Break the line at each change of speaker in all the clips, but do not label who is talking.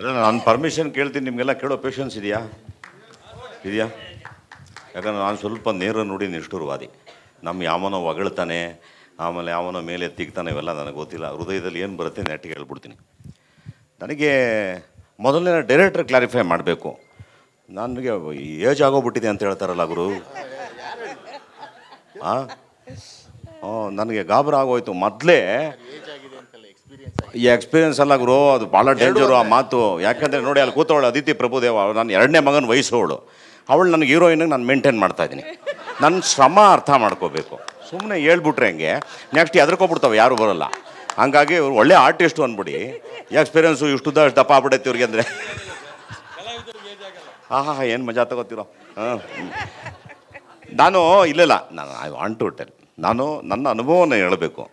ಅಲ್ಲ ನಾನು ಪರ್ಮಿಷನ್ ಕೇಳ್ತೀನಿ ನಿಮಗೆಲ್ಲ ಕೇಳೋ ಪೇಷನ್ಸ್ ಇದೆಯಾ ಇದೆಯಾ ಯಾಕಂದ್ರೆ ನಾನು ಸ್ವಲ್ಪ ನೇರ ನುಡಿ ನಿಷ್ಠುರವಾದಿ ನಮ್ಮ ಯಾವನೋ ಹೊಗಳ್ತಾನೆ ಆಮೇಲೆ ಯಾವನೋ ಮೇಲೆ ತಿಗ್ತಾನೆ ಇವೆಲ್ಲ ನನಗೆ ಗೊತ್ತಿಲ್ಲ ಹೃದಯದಲ್ಲಿ ಏನು ಬರುತ್ತೆ ನೆಟ್ಟಿಗೆ ಹೇಳ್ಬಿಡ್ತೀನಿ ನನಗೆ ಮೊದಲನೇ ಡೈರೆಕ್ಟರ್ ಕ್ಲಾರಿಫೈ ಮಾಡಬೇಕು ನನಗೆ ಏಜ್ ಆಗೋಗ್ಬಿಟ್ಟಿದೆ ಅಂತ ಹೇಳ್ತಾರಲ್ಲ ಗುರು ಹಾಂ ನನಗೆ ಗಾಬರ ಆಗೋಯ್ತು ಮೊದಲೇ ಈ ಎಕ್ಸ್ಪೀರಿಯನ್ಸ್ ಅಲ್ಲ ಗುರು ಅದು ಭಾಳ ಡೇಂಜರು ಆ ಮಾತು ಯಾಕಂದರೆ ನೋಡಿ ಅಲ್ಲಿ ಕೂತವಳು ಅದಿತಿ ಪ್ರಭುದೇವ ಅವ್ಳು ನಾನು ಎರಡನೇ ಮಗನ ವಯಸ್ಸವಳು ಅವಳು ನನಗೆ ಹೀರೋಯಿನಿಗೆ ನಾನು ಮೇಂಟೈನ್ ಮಾಡ್ತಾ ಇದ್ದೀನಿ ನನ್ನ ಶ್ರಮ ಅರ್ಥ ಮಾಡ್ಕೋಬೇಕು ಸುಮ್ಮನೆ ಹೇಳ್ಬಿಟ್ರೆ ಹಂಗೆ ನೆಕ್ಸ್ಟ್ ಎದ್ರಕೊಬಿಡ್ತಾವೆ ಯಾರು ಬರೋಲ್ಲ ಹಂಗಾಗಿ ಇವ್ರು ಒಳ್ಳೆ ಆರ್ಟಿಸ್ಟು ಅಂದ್ಬಿಡಿ ಎಕ್ಸ್ಪೀರಿಯನ್ಸು ಇಷ್ಟುದ್ದ ಅಷ್ಟು ದಪ್ಪ ಆಗ್ಬಿಡೈತೆ ಇವ್ರಿಗೆ ಅಂದರೆ ಹಾಂ ಹಾಂ ಏನು ಮಜಾ ತಗೋತಿರೋ ಹಾಂ ನಾನು ಇಲ್ಲಿಲ್ಲ ನಾನು ಐ ವಾಂಟ್ ಟು ಟೆಲ್ ನಾನು ನನ್ನ ಅನುಭವನ ಹೇಳಬೇಕು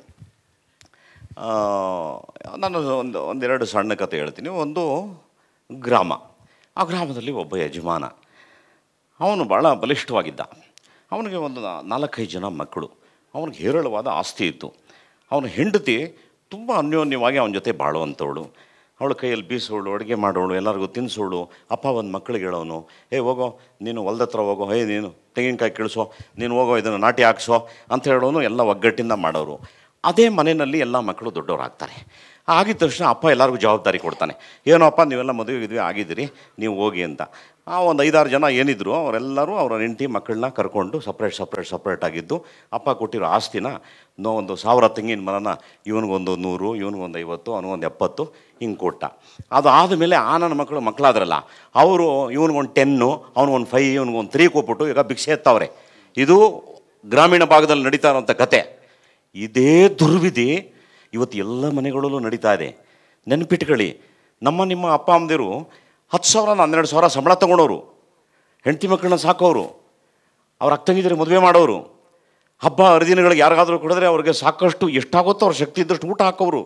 ಆ, ನಾನು ಒಂದು ಒಂದೆರಡು ಸಣ್ಣ ಕತೆ ಹೇಳ್ತೀನಿ ಒಂದು ಗ್ರಾಮ ಆ ಗ್ರಾಮದಲ್ಲಿ ಒಬ್ಬ ಯಜಮಾನ ಅವನು ಭಾಳ ಬಲಿಷ್ಠವಾಗಿದ್ದ ಅವನಿಗೆ ಒಂದು ನಾ- ನಾಲ್ಕೈದು ಜನ ಮಕ್ಕಳು ಅವನಿಗೆ ಹೇರಳವಾದ ಆಸ್ತಿ ಇತ್ತು ಅವನ ಹೆಂಡತಿ ತುಂಬ ಅನ್ಯೋನ್ಯವಾಗಿ ಅವನ ಜೊತೆ ಬಾಳುವಂಥವಳು ಅವಳ ಕೈಯಲ್ಲಿ ಬೀಸೋಳು ಅಡುಗೆ ಮಾಡೋಳು ಎಲ್ಲರಿಗೂ ತಿನ್ನಿಸೋಳು ಅಪ್ಪ ಒಂದು ಮಕ್ಕಳಿಗೆ ಹೇಳೋನು ಏ ಹೋಗೋ ನೀನು ಹೊಲ್ದ ಹತ್ರ ಹೋಗೋ ಏ ನೀನು ತೆಂಗಿನಕಾಯಿ ಕಳಿಸೋ ನೀನು ಹೋಗೋ ಇದನ್ನು ನಾಟಿ ಹಾಕ್ಸೋ ಅಂತ ಹೇಳೋನು ಎಲ್ಲ ಒಗ್ಗಟ್ಟಿಂದ ಮಾಡೋರು ಅದೇ ಮನೆಯಲ್ಲಿ ಎಲ್ಲ ಮಕ್ಕಳು ದೊಡ್ಡವರಾಗ್ತಾರೆ ಆಗಿದ ತಕ್ಷಣ ಅಪ್ಪ ಎಲ್ಲರಿಗೂ ಜವಾಬ್ದಾರಿ ಕೊಡ್ತಾನೆ ಏನೋಪ್ಪ ನೀವೆಲ್ಲ ಮದುವೆ ಗಿದುವೆ ಆಗಿದ್ದೀರಿ ನೀವು ಹೋಗಿ ಅಂತ ಆ ಒಂದು ಐದಾರು ಜನ ಏನಿದ್ರು ಅವರೆಲ್ಲರೂ ಅವರ ಹೆಂಡತಿ ಮಕ್ಕಳನ್ನ ಕರ್ಕೊಂಡು ಸಪ್ರೇಟ್ ಸಪ್ರೇಟ್ ಸಪ್ರೇಟ್ ಆಗಿದ್ದು ಅಪ್ಪ ಕೊಟ್ಟಿರೋ ಆಸ್ತಿನ ನೋ ಒಂದು ಸಾವಿರ ತೆಂಗಿನ ಮರನ ಇವನಿಗೊಂದು ನೂರು ಇವನಿಗೊಂದು ಐವತ್ತು ಅವನಿಗೊಂದು ಎಪ್ಪತ್ತು ಹಿಂಗೆ ಕೊಟ್ಟ ಅದು ಆದಮೇಲೆ ಆ ನನ್ನ ಮಕ್ಕಳು ಮಕ್ಕಳಾದ್ರಲ್ಲ ಅವರು ಇವನಿಗೊಂದು ಟೆನ್ನು ಅವನಿಗೊಂದು ಫೈ ಇವನಿಗೊಂದು ತ್ರೀ ಕೊಟ್ಬಿಟ್ಟು ಈಗ ಭಿಕ್ಷೆ ಎತ್ತವ್ರೆ ಇದು ಗ್ರಾಮೀಣ ಭಾಗದಲ್ಲಿ ನಡೀತಾ ಇರೋಂಥ ಕತೆ ಇದೇ ದುರ್ವಿಧಿ ಇವತ್ತು ಎಲ್ಲ ಮನೆಗಳಲ್ಲೂ ನಡೀತಾ ಇದೆ ನೆನಪಿಟ್ಕೊಳ್ಳಿ ನಮ್ಮ ನಿಮ್ಮ ಅಪ್ಪ ಅಮ್ಮದಿರು ಹತ್ತು ಸಾವಿರ ಹನ್ನೆರಡು ಸಾವಿರ ಸಂಬಳ ತಗೊಳೋರು ಹೆಂಡತಿ ಮಕ್ಕಳನ್ನ ಸಾಕೋರು ಅವ್ರ ಅಕ್ಕಂಗಿದ್ರೆ ಮದುವೆ ಮಾಡೋರು ಹಬ್ಬ ಹರಿದಿನಗಳಿಗೆ ಯಾರಿಗಾದರೂ ಕೊಡಿದ್ರೆ ಅವ್ರಿಗೆ ಸಾಕಷ್ಟು ಎಷ್ಟಾಗುತ್ತೋ ಅವ್ರ ಶಕ್ತಿ ಇದ್ದಷ್ಟು ಊಟ ಹಾಕೋರು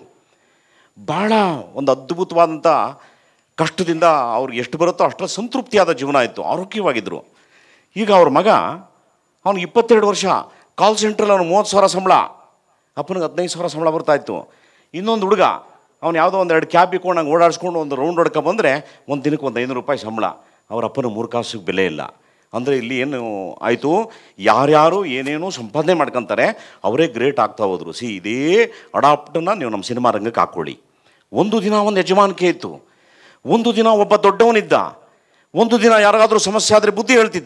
ಭಾಳ ಒಂದು ಅದ್ಭುತವಾದಂಥ ಕಷ್ಟದಿಂದ ಅವ್ರಿಗೆ ಎಷ್ಟು ಬರುತ್ತೋ ಅಷ್ಟರ ಸಂತೃಪ್ತಿಯಾದ ಜೀವನ ಇತ್ತು ಆರೋಗ್ಯವಾಗಿದ್ದರು ಈಗ ಅವ್ರ ಮಗ ಅವ್ನಿಗೆ ಇಪ್ಪತ್ತೆರಡು ವರ್ಷ ಕಾಲ್ ಸೆಂಟ್ರಲ್ಲಿ ಅವ್ನು ಮೂವತ್ತು ಸಾವಿರ ಸಂಬಳ ಅಪ್ಪನಿಗೆ ಹದಿನೈದು ಸಾವಿರ ಸಂಬಳ ಬರ್ತಾಯಿತ್ತು ಇನ್ನೊಂದು ಹುಡುಗ ಅವ್ನು ಯಾವುದೋ ಒಂದು ಎರಡು ಕ್ಯಾಬ್ ಇಕ್ಕೊಂಡು ಹಂಗೆ ಓಡಾಡಿಸ್ಕೊಂಡು ಒಂದು ರೌಂಡ್ ಹೊಡ್ಕೊ ಬಂದರೆ ಒಂದು ದಿನಕ್ಕೆ ಒಂದು ಐನೂರು ರೂಪಾಯಿ ಸಂಬಳ ಅವ್ರ ಅಪ್ಪನ ಮೂರು ಕಾಸಿಗೆ ಬೆಲೆ ಇಲ್ಲ ಅಂದರೆ ಇಲ್ಲಿ ಏನು ಆಯಿತು ಯಾರ್ಯಾರು ಏನೇನೋ ಸಂಪಾದನೆ ಮಾಡ್ಕೊತಾರೆ ಅವರೇ ಗ್ರೇಟ್ ಆಗ್ತಾ ಹೋದರು ಸಿ ಇದೇ ಅಡಾಪ್ಟನ್ನ ನೀವು ನಮ್ಮ ಸಿನಿಮಾ ರಂಗಕ್ಕೆ ಹಾಕ್ಕೊಳ್ಳಿ ಒಂದು ದಿನ ಒಂದು ಯಜಮಾನಿಕೆ ಇತ್ತು ಒಂದು ದಿನ ಒಬ್ಬ ದೊಡ್ಡವನಿದ್ದ ಒಂದು ದಿನ ಯಾರಿಗಾದ್ರೂ ಸಮಸ್ಯೆ ಆದರೆ ಬುದ್ಧಿ ಹೇಳ್ತಿದ್ದ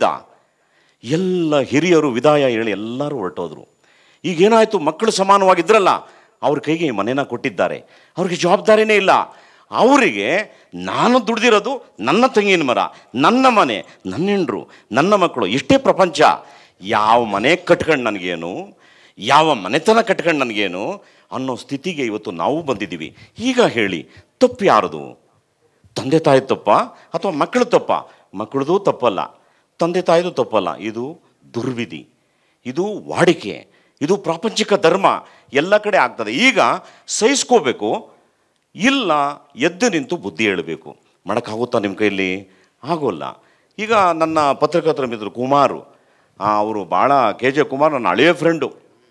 ಎಲ್ಲ ಹಿರಿಯರು ವಿದಾಯ ಹೇಳಿ ಎಲ್ಲರೂ ಹೊರಟೋದ್ರು ಈಗೇನಾಯಿತು ಮಕ್ಕಳು ಸಮಾನವಾಗಿದ್ರಲ್ಲ ಅವ್ರ ಕೈಗೆ ಈ ಮನೇನ ಕೊಟ್ಟಿದ್ದಾರೆ ಅವ್ರಿಗೆ ಜವಾಬ್ದಾರಿನೇ ಇಲ್ಲ ಅವರಿಗೆ ನಾನು ದುಡ್ದಿರೋದು ನನ್ನ ತೆಂಗಿನ ಮರ ನನ್ನ ಮನೆ ನನ್ನ ಹೆಂಡ್ರು ನನ್ನ ಮಕ್ಕಳು ಇಷ್ಟೇ ಪ್ರಪಂಚ ಯಾವ ಮನೆ ಕಟ್ಕೊಂಡು ನನಗೇನು ಯಾವ ಮನೆತನ ಕಟ್ಕೊಂಡು ನನಗೇನು ಅನ್ನೋ ಸ್ಥಿತಿಗೆ ಇವತ್ತು ನಾವು ಬಂದಿದ್ದೀವಿ ಈಗ ಹೇಳಿ ತಪ್ಪು ಯಾರದು ತಂದೆ ತಾಯಿ ತಪ್ಪ ಅಥವಾ ಮಕ್ಕಳು ತಪ್ಪ ಮಕ್ಕಳದು ತಪ್ಪಲ್ಲ ತಂದೆ ತಾಯಿದು ತಪ್ಪಲ್ಲ ಇದು ದುರ್ವಿಧಿ ಇದು ವಾಡಿಕೆ ಇದು ಪ್ರಾಪಂಚಿಕ ಧರ್ಮ ಎಲ್ಲ ಕಡೆ ಆಗ್ತದೆ ಈಗ ಸಹಿಸ್ಕೋಬೇಕು ಇಲ್ಲ ಎದ್ದು ನಿಂತು ಬುದ್ಧಿ ಹೇಳಬೇಕು ಮಾಡೋಕ್ಕಾಗುತ್ತಾ ನಿಮ್ಮ ಕೈಯಲ್ಲಿ ಆಗೋಲ್ಲ ಈಗ ನನ್ನ ಪತ್ರಕರ್ತರ ಮಿತ್ರರು ಕುಮಾರು ಅವರು ಭಾಳ ಕೆ ಜೆ ಕುಮಾರ್ ನನ್ನ ಹಳೆಯ ಫ್ರೆಂಡು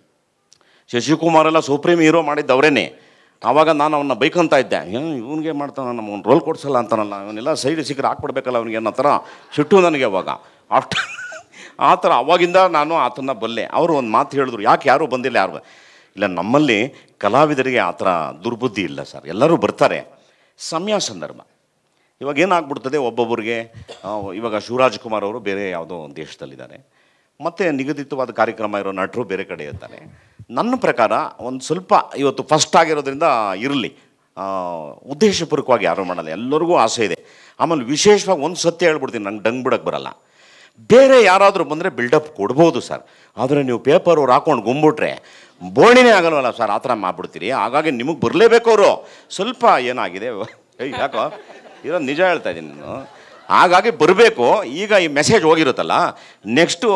ಶಶಿಕುಮಾರ್ ಎಲ್ಲ ಸುಪ್ರೀಂ ಹೀರೋ ಮಾಡಿದ್ದು ಅವರೇನೆ ಆವಾಗ ನಾನು ಅವನ್ನ ಬೈಕಂತ ಇದ್ದೆ ಏನು ಇವನಿಗೆ ಮಾಡ್ತಾನೆ ನಮ್ಗೆ ರೋಲ್ ಕೊಡ್ಸಲ್ಲ ಅಂತಾನಲ್ಲ ಇವನ್ನೆಲ್ಲ ಸೈಡ್ ಸಿಕ್ಕರೆ ಹಾಕ್ಬಿಡ್ಬೇಕಲ್ಲ ಅವನಿಗೆ ಅನ್ನೋ ಥರ ಸಿಟ್ಟು ನನಗೆ ಅವಾಗ ಅಷ್ಟು ಆ ಥರ ಅವಾಗಿಂದ ನಾನು ಆತನ ಬಲ್ಲೆ ಅವರು ಒಂದು ಮಾತು ಹೇಳಿದ್ರು ಯಾಕೆ ಯಾರೂ ಬಂದಿಲ್ಲ ಯಾರು ಇಲ್ಲ ನಮ್ಮಲ್ಲಿ ಕಲಾವಿದರಿಗೆ ಆ ಥರ ದುರ್ಬುದ್ಧಿ ಇಲ್ಲ ಸರ್ ಎಲ್ಲರೂ ಬರ್ತಾರೆ ಸಮಯ ಸಂದರ್ಭ ಇವಾಗ ಏನಾಗ್ಬಿಡ್ತದೆ ಒಬ್ಬೊಬ್ಬರಿಗೆ ಆ, ಇವಾಗ ಶಿವರಾಜ್ ಕುಮಾರ್ ಅವರು ಬೇರೆ ಯಾವುದೋ ಒಂದು ದೇಶದಲ್ಲಿದ್ದಾರೆ ಮತ್ತು ನಿಗದಿತವಾದ ಕಾರ್ಯಕ್ರಮ ಇರೋ ನಟರು ಬೇರೆ ಕಡೆ ಇರ್ತಾರೆ ನನ್ನ ಪ್ರಕಾರ ಒಂದು ಸ್ವಲ್ಪ ಇವತ್ತು ಫಸ್ಟ್ ಆಗಿರೋದ್ರಿಂದ ಇರಲಿ ಉದ್ದೇಶಪೂರ್ವಕವಾಗಿ ಯಾರೂ ಮಾಡಲ್ಲ ಎಲ್ಲರಿಗೂ ಆಸೆ ಇದೆ ಆಮೇಲೆ ವಿಶೇಷವಾಗಿ ಒಂದು ಸತ್ಯ ಹೇಳ್ಬಿಡ್ತೀನಿ ನಂಗೆ ಡಂಗ್ ಬಿಡಕ್ಕೆ ಬರಲ್ಲ ಬೇರೆ ಯಾರಾದರೂ ಬಂದರೆ ಬಿಲ್ಡಪ್ ಕೊಡ್ಬೋದು ಸರ್ ಆದರೆ ನೀವು ಪೇಪರ್ ಅವ್ರು ಹಾಕೊಂಡು ಗುಂಬಿಟ್ರೆ ಬೋಣಿನೇ ಆಗಲ್ವಲ್ಲ ಸರ್ ಆ ಥರ ಮಾಡ್ಬಿಡ್ತೀರಿ ಹಾಗಾಗಿ ನಿಮಗೆ ಬರಲೇಬೇಕು ಅವರು ಸ್ವಲ್ಪ ಏನಾಗಿದೆ ಏಯ್ ಯಾಕೋ ಇರೋ ನಿಜ ಹೇಳ್ತಾ ಇದ್ದೀನಿ ನಾನು ಹಾಗಾಗಿ ಬರಬೇಕು ಈಗ ಈ ಮೆಸೇಜ್ ಹೋಗಿರುತ್ತಲ್ಲ ನೆಕ್ಸ್ಟು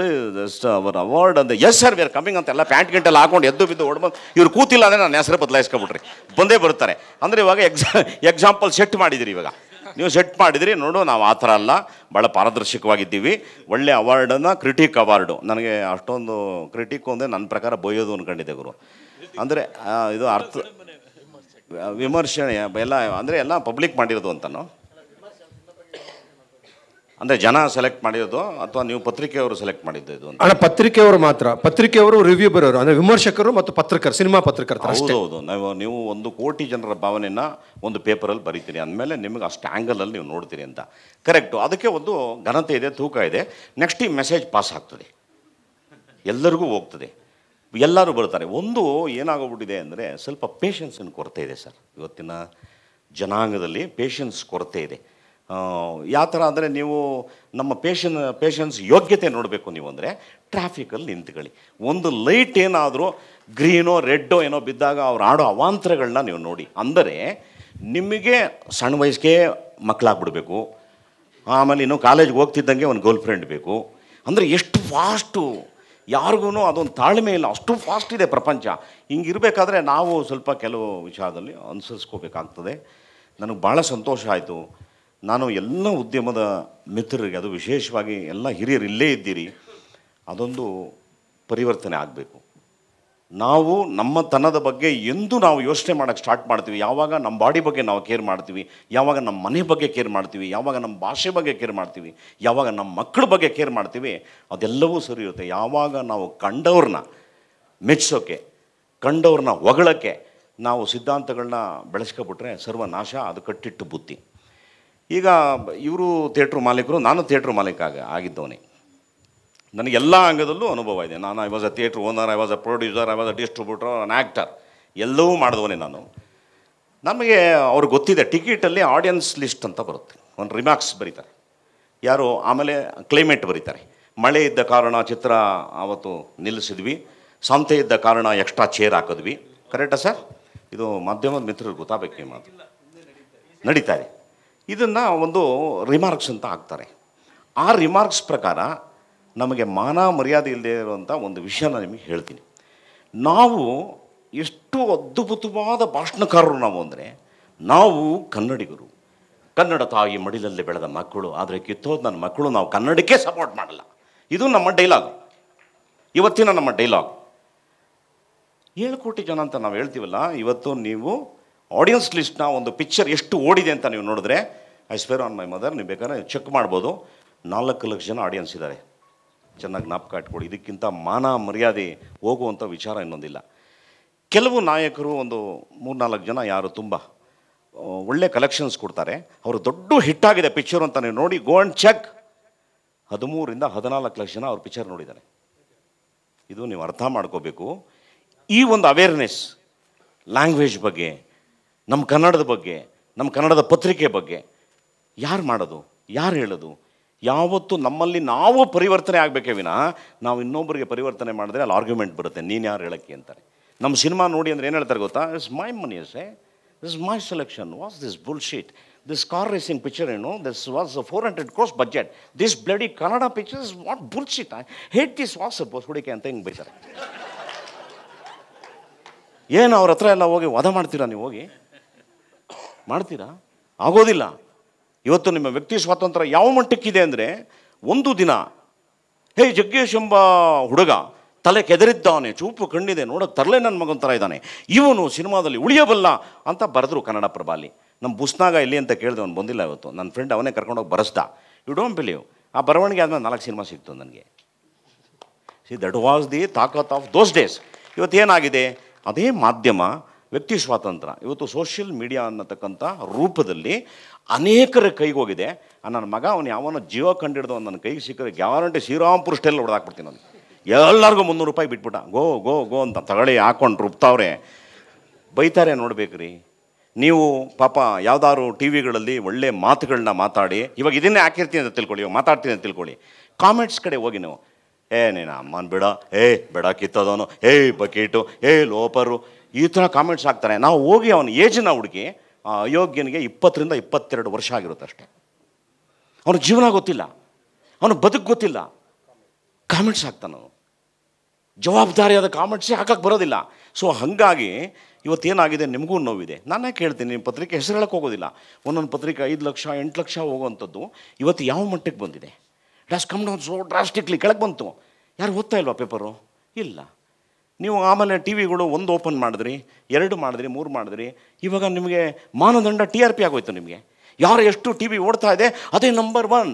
ಅವರ್ ಅವಾರ್ಡ್ ಅಂತ yes sir we are coming ಅಂತ ಎಲ್ಲ ಪ್ಯಾಂಟ್ ಗಿಂಟೆಲ್ಲ ಹಾಕೊಂಡು ಎದ್ದು ಬಿದ್ದು ಹೊಡ್ಬಂದು ಇವ್ರು ಕೂತಿಲ್ಲ ಅಂದರೆ ನಾನು ಹೆಸರು ಬದಲಾಯಿಸ್ಕೊಬಿಟ್ರಿ ಬಂದೇ ಬರ್ತಾರೆ ಅಂದರೆ ಇವಾಗ ಎಕ್ಸಾ ಎಕ್ಸಾಂಪಲ್ ಸೆಟ್ ಮಾಡಿದಿರಿ ಇವಾಗ ನೀವು ಸೆಟ್ ಮಾಡಿದ್ರಿ ನೋಡು ನಾವು ಆ ಥರ ಅಲ್ಲ ಭಾಳ ಪಾರದರ್ಶಕವಾಗಿದ್ದೀವಿ ಒಳ್ಳೆ ಅವಾರ್ಡನ್ನು ಕ್ರಿಟಿಕ್ ಅವಾರ್ಡು ನನಗೆ ಅಷ್ಟೊಂದು ಕ್ರಿಟಿಕ್ ಅಂದರೆ ನನ್ನ ಪ್ರಕಾರ ಬೈಯೋದು ಅನ್ಕೊಂಡಿದ್ದೆ ಗುರು ಅಂದರೆ ಇದು ಅರ್ಥ ವಿಮರ್ಶನೆ ಎಲ್ಲ ಅಂದರೆ ಎಲ್ಲ ಪಬ್ಲಿಕ್ ಮಾಡಿರೋದು ಅಂತನೋ ಅಂದರೆ ಜನ ಸೆಲೆಕ್ಟ್ ಮಾಡಿರೋದು ಅಥವಾ ನೀವು ಪತ್ರಿಕೆಯವರು ಸೆಲೆಕ್ಟ್ ಮಾಡಿದ್ದು ಇದು ಅಂತ
ಅಣ್ಣ ಪತ್ರಿಕೆಯವರು ಮಾತ್ರ ಪತ್ರಿಕೆಯವರು ರಿವ್ಯೂ ಬರೋರು ಅಂದ್ರೆ ವಿಮರ್ಶಕರು ಮತ್ತು ಪತ್ರಕರ್ ಸಿನಿಮಾ ಪತ್ರಕರ್ತರು ಅಷ್ಟೇ
ಹೌದು ಹೌದು ನಾವು ನೀವು ಒಂದು ಕೋಟಿ ಜನರ ಭಾವನೆನ ಒಂದು ಪೇಪರಲ್ಲಿ ಬರೀತೀರಿ ಅಂದಮೇಲೆ ನಿಮಗೆ ಅಷ್ಟು ಆ್ಯಂಗಲಲ್ಲಿ ನೀವು ನೋಡ್ತೀರಿ ಅಂತ ಕರೆಕ್ಟು ಅದಕ್ಕೆ ಒಂದು ಘನತೆ ಇದೆ ತೂಕ ಇದೆ ನೆಕ್ಸ್ಟ್ ಈ ಮೆಸೇಜ್ ಪಾಸ್ ಆಗ್ತದೆ ಎಲ್ಲರಿಗೂ ಹೋಗ್ತದೆ ಎಲ್ಲರೂ ಬರ್ತಾರೆ ಒಂದು ಏನಾಗೋಗ್ಬಿಟ್ಟಿದೆ ಅಂದರೆ ಸ್ವಲ್ಪ ಪೇಷನ್ಸಿನ ಕೊರತೆ ಇದೆ ಸರ್ ಇವತ್ತಿನ ಜನಾಂಗದಲ್ಲಿ ಪೇಷನ್ಸ್ ಕೊರತೆ ಇದೆ ಯಾವ ಥರ ಅಂದರೆ ನೀವು ನಮ್ಮ ಪೇಷನ್ ಪೇಷನ್ಸ್ ಯೋಗ್ಯತೆ ನೋಡಬೇಕು ನೀವು ಅಂದರೆ ಟ್ರಾಫಿಕಲ್ಲಿ ನಿಂತ್ಕೊಳ್ಳಿ ಒಂದು ಲೈಟ್ ಏನಾದರೂ ಗ್ರೀನೋ ರೆಡ್ಡೋ ಏನೋ ಬಿದ್ದಾಗ ಅವ್ರು ಆಡೋ ಅವಾಂತರಗಳನ್ನ ನೀವು ನೋಡಿ ಅಂದರೆ ನಿಮಗೆ ಸಣ್ಣ ವಯಸ್ಸಿಗೆ ಮಕ್ಕಳಾಗ್ಬಿಡ್ಬೇಕು ಆಮೇಲೆ ಇನ್ನು ಕಾಲೇಜ್ಗೆ ಹೋಗ್ತಿದ್ದಂಗೆ ಒಂದು ಗರ್ಲ್ ಫ್ರೆಂಡ್ ಬೇಕು ಅಂದರೆ ಎಷ್ಟು ಫಾಸ್ಟು ಯಾರಿಗೂ ಅದೊಂದು ತಾಳ್ಮೆ ಇಲ್ಲ ಅಷ್ಟು ಫಾಸ್ಟ್ ಇದೆ ಪ್ರಪಂಚ ಹಿಂಗಿರಬೇಕಾದ್ರೆ ನಾವು ಸ್ವಲ್ಪ ಕೆಲವು ವಿಚಾರದಲ್ಲಿ ಅನುಸರಿಸ್ಕೋಬೇಕಾಗ್ತದೆ ನನಗೆ ಭಾಳ ಸಂತೋಷ ಆಯಿತು ನಾನು ಎಲ್ಲ ಉದ್ಯಮದ ಮಿತ್ರರಿಗೆ ಅದು ವಿಶೇಷವಾಗಿ ಎಲ್ಲ ಹಿರಿಯರು ಇಲ್ಲೇ ಇದ್ದೀರಿ ಅದೊಂದು ಪರಿವರ್ತನೆ ಆಗಬೇಕು ನಾವು ನಮ್ಮ ತನದ ಬಗ್ಗೆ ಎಂದು ನಾವು ಯೋಚನೆ ಮಾಡೋಕ್ಕೆ ಸ್ಟಾರ್ಟ್ ಮಾಡ್ತೀವಿ ಯಾವಾಗ ನಮ್ಮ ಬಾಡಿ ಬಗ್ಗೆ ನಾವು ಕೇರ್ ಮಾಡ್ತೀವಿ ಯಾವಾಗ ನಮ್ಮ ಮನೆ ಬಗ್ಗೆ ಕೇರ್ ಮಾಡ್ತೀವಿ ಯಾವಾಗ ನಮ್ಮ ಭಾಷೆ ಬಗ್ಗೆ ಕೇರ್ ಮಾಡ್ತೀವಿ ಯಾವಾಗ ನಮ್ಮ ಮಕ್ಕಳ ಬಗ್ಗೆ ಕೇರ್ ಮಾಡ್ತೀವಿ ಅದೆಲ್ಲವೂ ಸರಿ ಇರುತ್ತೆ ಯಾವಾಗ ನಾವು ಕಂಡವ್ರನ್ನ ಮೆಚ್ಸೋಕ್ಕೆ ಕಂಡವ್ರನ್ನ ಹೊಗಳಕ್ಕೆ ನಾವು ಸಿದ್ಧಾಂತಗಳನ್ನ ಬೆಳೆಸ್ಕೊಬಿಟ್ರೆ ಸರ್ವನಾಶ ಅದು ಕಟ್ಟಿಟ್ಟು ಬುದ್ಧಿ ಈಗ ಇವರು ಥಿಯೇಟ್ರ್ ಮಾಲೀಕರು ನಾನು ಥಿಯೇಟ್ರ್ ಮಾಲೀಕ ಆಗ ಆಗಿದ್ದವನೇ ನನಗೆ ಎಲ್ಲ ಅಂಗದಲ್ಲೂ ಅನುಭವ ಇದೆ ನಾನು I was a theatre owner I was a producer I was a distributor and actor ಎಲ್ಲವೂ ಮಾಡಿದವನೇ ನಾನು ನಮಗೆ ಅವ್ರಿಗೆ ಗೊತ್ತಿದೆ ಟಿಕೆಟಲ್ಲಿ ಆಡಿಯನ್ಸ್ ಲಿಸ್ಟ್ ಅಂತ ಬರುತ್ತೆ ಒಂದು ರಿಮಾರ್ಕ್ಸ್ ಬರೀತಾರೆ ಯಾರು ಆಮೇಲೆ ಕ್ಲೈಮೇಟ್ ಬರೀತಾರೆ ಮಳೆ ಇದ್ದ ಕಾರಣ ಚಿತ್ರ ಆವತ್ತು ನಿಲ್ಲಿಸಿದ್ವಿ ಸಂತೆ ಇದ್ದ ಕಾರಣ ಎಕ್ಸ್ಟ್ರಾ ಚೇರ್ ಹಾಕಿದ್ವಿ ಕರೆಕ್ಟಾ ಸರ್ ಇದು ಮಾಧ್ಯಮದ ಮಿತ್ರರು ಗೊತ್ತಾಗಬೇಕು ಈ ಮಾತು ನಡೀತಾ ಇದೆ ಇದನ್ನು ಒಂದು ರಿಮಾರ್ಕ್ಸ್ ಅಂತ ಹಾಕ್ತಾರೆ ಆ ರಿಮಾರ್ಕ್ಸ್ ಪ್ರಕಾರ ನಮಗೆ ಮಾನ ಮರ್ಯಾದೆ ಇಲ್ಲದೆ ಇರುವಂಥ ಒಂದು ವಿಷಯನ ನಿಮಗೆ ಹೇಳ್ತೀನಿ ನಾವು ಎಷ್ಟು ಅದ್ಭುತವಾದ ಭಾಷಣಕಾರರು ನಾವು ಅಂದರೆ ನಾವು ಕನ್ನಡಿಗರು ಕನ್ನಡ ತಾಯಿ ಮಡಿಲಲ್ಲಿ ಬೆಳೆದ ಮಕ್ಕಳು ಆದರೆ ಕಿತ್ತೋದು ನನ್ನ ಮಕ್ಕಳು ನಾವು ಕನ್ನಡಕ್ಕೆ ಸಪೋರ್ಟ್ ಮಾಡಲ್ಲ ಇದು ನಮ್ಮ ಡೈಲಾಗ್ ಇವತ್ತಿನ ನಮ್ಮ ಡೈಲಾಗ್ ಏಳು ಕೋಟಿ ಜನ ಅಂತ ನಾವು ಹೇಳ್ತೀವಲ್ಲ ಇವತ್ತು ನೀವು ಆಡಿಯನ್ಸ್ ಲಿಸ್ಟ್ನ ಒಂದು ಪಿಕ್ಚರ್ ಎಷ್ಟು ಓಡಿದೆ ಅಂತ ನೀವು ನೋಡಿದ್ರೆ I swear on my mother ನೀವು ಬೇಕಾದ್ರೆ ಚೆಕ್ ಮಾಡ್ಬೋದು ನಾಲ್ಕು ಲಕ್ಷ ಜನ ಆಡಿಯನ್ಸ್ ಇದ್ದಾರೆ ಚೆನ್ನಾಗಿ ಜ್ಞಾಪಕ ಇಟ್ಕೊಳ್ಳಿ ಇದಕ್ಕಿಂತ ಮಾನ ಮರ್ಯಾದೆ ಹೋಗುವಂಥ ವಿಚಾರ ಇನ್ನೊಂದಿಲ್ಲ ಕೆಲವು ನಾಯಕರು ಒಂದು ಮೂರ್ನಾಲ್ಕು ಜನ ಯಾರು ತುಂಬ ಆ, ಒಳ್ಳೆ ಕಲೆಕ್ಷನ್ಸ್ ಕೊಡ್ತಾರೆ ಅವರು ದೊಡ್ಡ ಹಿಟ್ಟಾಗಿದೆ ಪಿಕ್ಚರ್ ಅಂತ ನೀವು ನೋಡಿ ಗೋ ಆ್ಯಂಡ್ ಚೆಕ್ ಹದಿಮೂರಿಂದ ಹದಿನಾಲ್ಕು ಲಕ್ಷ ಜನ ಅವ್ರ ಪಿಕ್ಚರ್ ನೋಡಿದ್ದಾರೆ ಇದು ನೀವು ಅರ್ಥ ಮಾಡ್ಕೋಬೇಕು ಈ ಒಂದು ಅವೇರ್ನೆಸ್ ಲ್ಯಾಂಗ್ವೇಜ್ ಬಗ್ಗೆ ನಮ್ಮ ಕನ್ನಡದ ಬಗ್ಗೆ ನಮ್ಮ ಕನ್ನಡದ ಪತ್ರಿಕೆ ಬಗ್ಗೆ ಯಾರು ಮಾಡೋದು ಯಾರು ಹೇಳೋದು ಯಾವತ್ತು ನಮ್ಮಲ್ಲಿ ನಾವು ಪರಿವರ್ತನೆ ಆಗಬೇಕೇ ವಿನ ನಾವು ಇನ್ನೊಬ್ಬರಿಗೆ ಪರಿವರ್ತನೆ ಮಾಡಿದ್ರೆ ಅಲ್ಲಿ ಆರ್ಗ್ಯುಮೆಂಟ್ ಬರುತ್ತೆ ನೀನು ಯಾರು ಹೇಳಕ್ಕೆ ಅಂತಾರೆ ನಮ್ಮ ಸಿನಿಮಾ ನೋಡಿ ಅಂದ್ರೆ ಏನು ಹೇಳ್ತಾರೆ ಗೊತ್ತಾ it's my money a this my selection was this bullshit this car racing picture ಏನು this was four hundred crores budget this bloody Kannada picture is what bullshit hate this was ಹುಡುಕೆ ಅಂತ ಹಿಂಗೆ ಬೈತಾರೆ ಏನು ಅವ್ರ ಹತ್ರ ಎಲ್ಲ ಹೋಗಿ ವಧ ಮಾಡ್ತೀರಾ ನೀವು ಹೋಗಿ ಮಾಡ್ತೀರಾ ಆಗೋದಿಲ್ಲ ಇವತ್ತು ನಿಮ್ಮ ವ್ಯಕ್ತಿ ಸ್ವಾತಂತ್ರ್ಯ ಯಾವ ಮಟ್ಟಕ್ಕಿದೆ ಅಂದರೆ ಒಂದು ದಿನ ಹೇ ಜಗ್ಗೇಶ್ ಎಂಬ ಹುಡುಗ ತಲೆ ಕೆದರಿದ್ದಾನೆ ಚೂಪು ಕಣ್ಣಿದೆ ನೋಡೋಕೆ ತರಲೆ ನನ್ನ ಮಗನ ಥರ ಇದ್ದಾನೆ ಇವನು ಸಿನಿಮಾದಲ್ಲಿ ಉಳಿಯಬಲ್ಲ ಅಂತ ಬರೆದ್ರು ಕನ್ನಡ ಪ್ರಭಾಲಿ ನಮ್ಮ ಬುಸ್ನಾಗ ಇಲ್ಲಿ ಅಂತ ಕೇಳಿದೆ ಅವ್ನು ಬಂದಿಲ್ಲ ಇವತ್ತು ನನ್ನ ಫ್ರೆಂಡ್ ಅವನೇ ಕರ್ಕೊಂಡೋಗಿ ಬರೆಸ್ದ ಯು ಡೋಂಟ್ ಬಿಲೀವ್ ಆ ಬರವಣಿಗೆ ಆದಮೇಲೆ ನಾಲ್ಕು ಸಿನಿಮಾ ಸಿಕ್ತು ನನಗೆ ಸಿ ದಟ್ ವಾಸ್ ದಿ ತಾಕತ್ ಆಫ್ ದೋಸ್ ಡೇಸ್ ಇವತ್ತು ಏನಾಗಿದೆ ಅದೇ ಮಾಧ್ಯಮ ವ್ಯಕ್ತಿ ಸ್ವಾತಂತ್ರ್ಯ ಇವತ್ತು ಸೋಷಿಯಲ್ ಮೀಡಿಯಾ ಅನ್ನತಕ್ಕಂಥ ರೂಪದಲ್ಲಿ ಅನೇಕರ ಕೈಗೆ ಹೋಗಿದೆ ಆ ನನ್ನ ಮಗ ಅವನು ಯಾವನೋ ಜೀವ ಕಂಡಿಡ್ದು ನನ್ನ ಕೈಗೆ ಸಿಕ್ಕರೆ ಗ್ಯಾರಂಟಿ ಶ್ರೀರಾಮ್ಪುರ ಸ್ಟೈಲ್ ಹೊಡೆದಾಕ್ಬಿಡ್ತೀನಿ ನಾನು ಎಲ್ಲರಿಗೂ ಮುನ್ನೂರು ರೂಪಾಯಿ ಬಿಟ್ಬಿಟ್ಟ ಗೋ ಗೋ ಗೋ ಅಂತ ತಗೊಳ್ಳಿ ಹಾಕೊಂಡು ರುಬ್ತಾವ್ರೆ ಬೈತಾರೆ ನೋಡ್ಬೇಕ್ರಿ ನೀವು ಪಾಪ ಯಾವ್ದಾದ್ರು ಟಿ ವಿಗಳಲ್ಲಿ ಒಳ್ಳೆ ಮಾತುಗಳನ್ನ ಮಾತಾಡಿ ಇವಾಗ ಇದನ್ನೇ ಹಾಕಿರ್ತೀನಿ ಅಂತ ತಿಳ್ಕೊಳ್ಳಿ ಇವಾಗ ಮಾತಾಡ್ತೀನಿ ಅಂತ ತಿಳ್ಕೊಳ್ಳಿ ಕಾಮೆಂಟ್ಸ್ ಕಡೆ ಹೋಗಿ ನೀವು ಏ ನೀನು ಅಮ್ಮನ ಬೇಡ ಏ ಬೇಡ ಕಿತ್ತೋದವನು ಏ ಬಕೀಟು ಏ ಲೋಪರು ಈ ಥರ ಕಾಮೆಂಟ್ಸ್ ಹಾಕ್ತಾರೆ ನಾವು ಹೋಗಿ ಅವನ ಏಜನ್ನ ಹುಡುಕಿ ಆ ಅಯೋಗ್ಯನಿಗೆ ಇಪ್ಪತ್ತರಿಂದ ಇಪ್ಪತ್ತೆರಡು ವರ್ಷ ಆಗಿರುತ್ತೆ ಅಷ್ಟೇ ಅವನ ಜೀವನ ಗೊತ್ತಿಲ್ಲ ಅವನ ಬದುಕು ಗೊತ್ತಿಲ್ಲ ಕಾಮೆಂಟ್ಸ್ ಹಾಕ್ತಾನೆ ಅವನು ಜವಾಬ್ದಾರಿಯಾದ ಕಾಮೆಂಟ್ಸೇ ಹಾಕಕ್ಕೆ ಬರೋದಿಲ್ಲ ಸೊ ಹಾಗಾಗಿ ಇವತ್ತೇನಾಗಿದೆ ನಿಮಗೂ ನೋವಿದೆ ನಾನೇ ಕೇಳ್ತೀನಿ ನಿಮ್ಮ ಪತ್ರಿಕೆ ಹೆಸರು ಹೇಳಕ್ಕೆ ಹೋಗೋದಿಲ್ಲ ಒಂದೊಂದು ಪತ್ರಿಕೆ ಐದು ಲಕ್ಷ ಎಂಟು ಲಕ್ಷ ಹೋಗುವಂಥದ್ದು ಇವತ್ತು ಯಾವ ಮಟ್ಟಕ್ಕೆ ಬಂದಿದೆ it has come down so drastically ಕೆಳಗೆ ಬಂತು ಯಾರು ಓದ್ತಾ ಇಲ್ವಾ ಪೇಪರು ಇಲ್ಲ ನೀವು ಆಮೇಲೆ ಟಿ ವಿಗಳು ಒಂದು ಓಪನ್ ಮಾಡಿದ್ರಿ ಎರಡು ಮಾಡಿದ್ರಿ ಮೂರು ಮಾಡಿದ್ರಿ ಇವಾಗ ನಿಮಗೆ ಮಾನದಂಡ ಟಿ ಆರ್ ಪಿ ಆಗೋಯ್ತು ನಿಮಗೆ ಯಾರು ಎಷ್ಟು ಟಿ ವಿ ಓಡ್ತಾ ಇದೆ ಅದೇ ನಂಬರ್ ಒನ್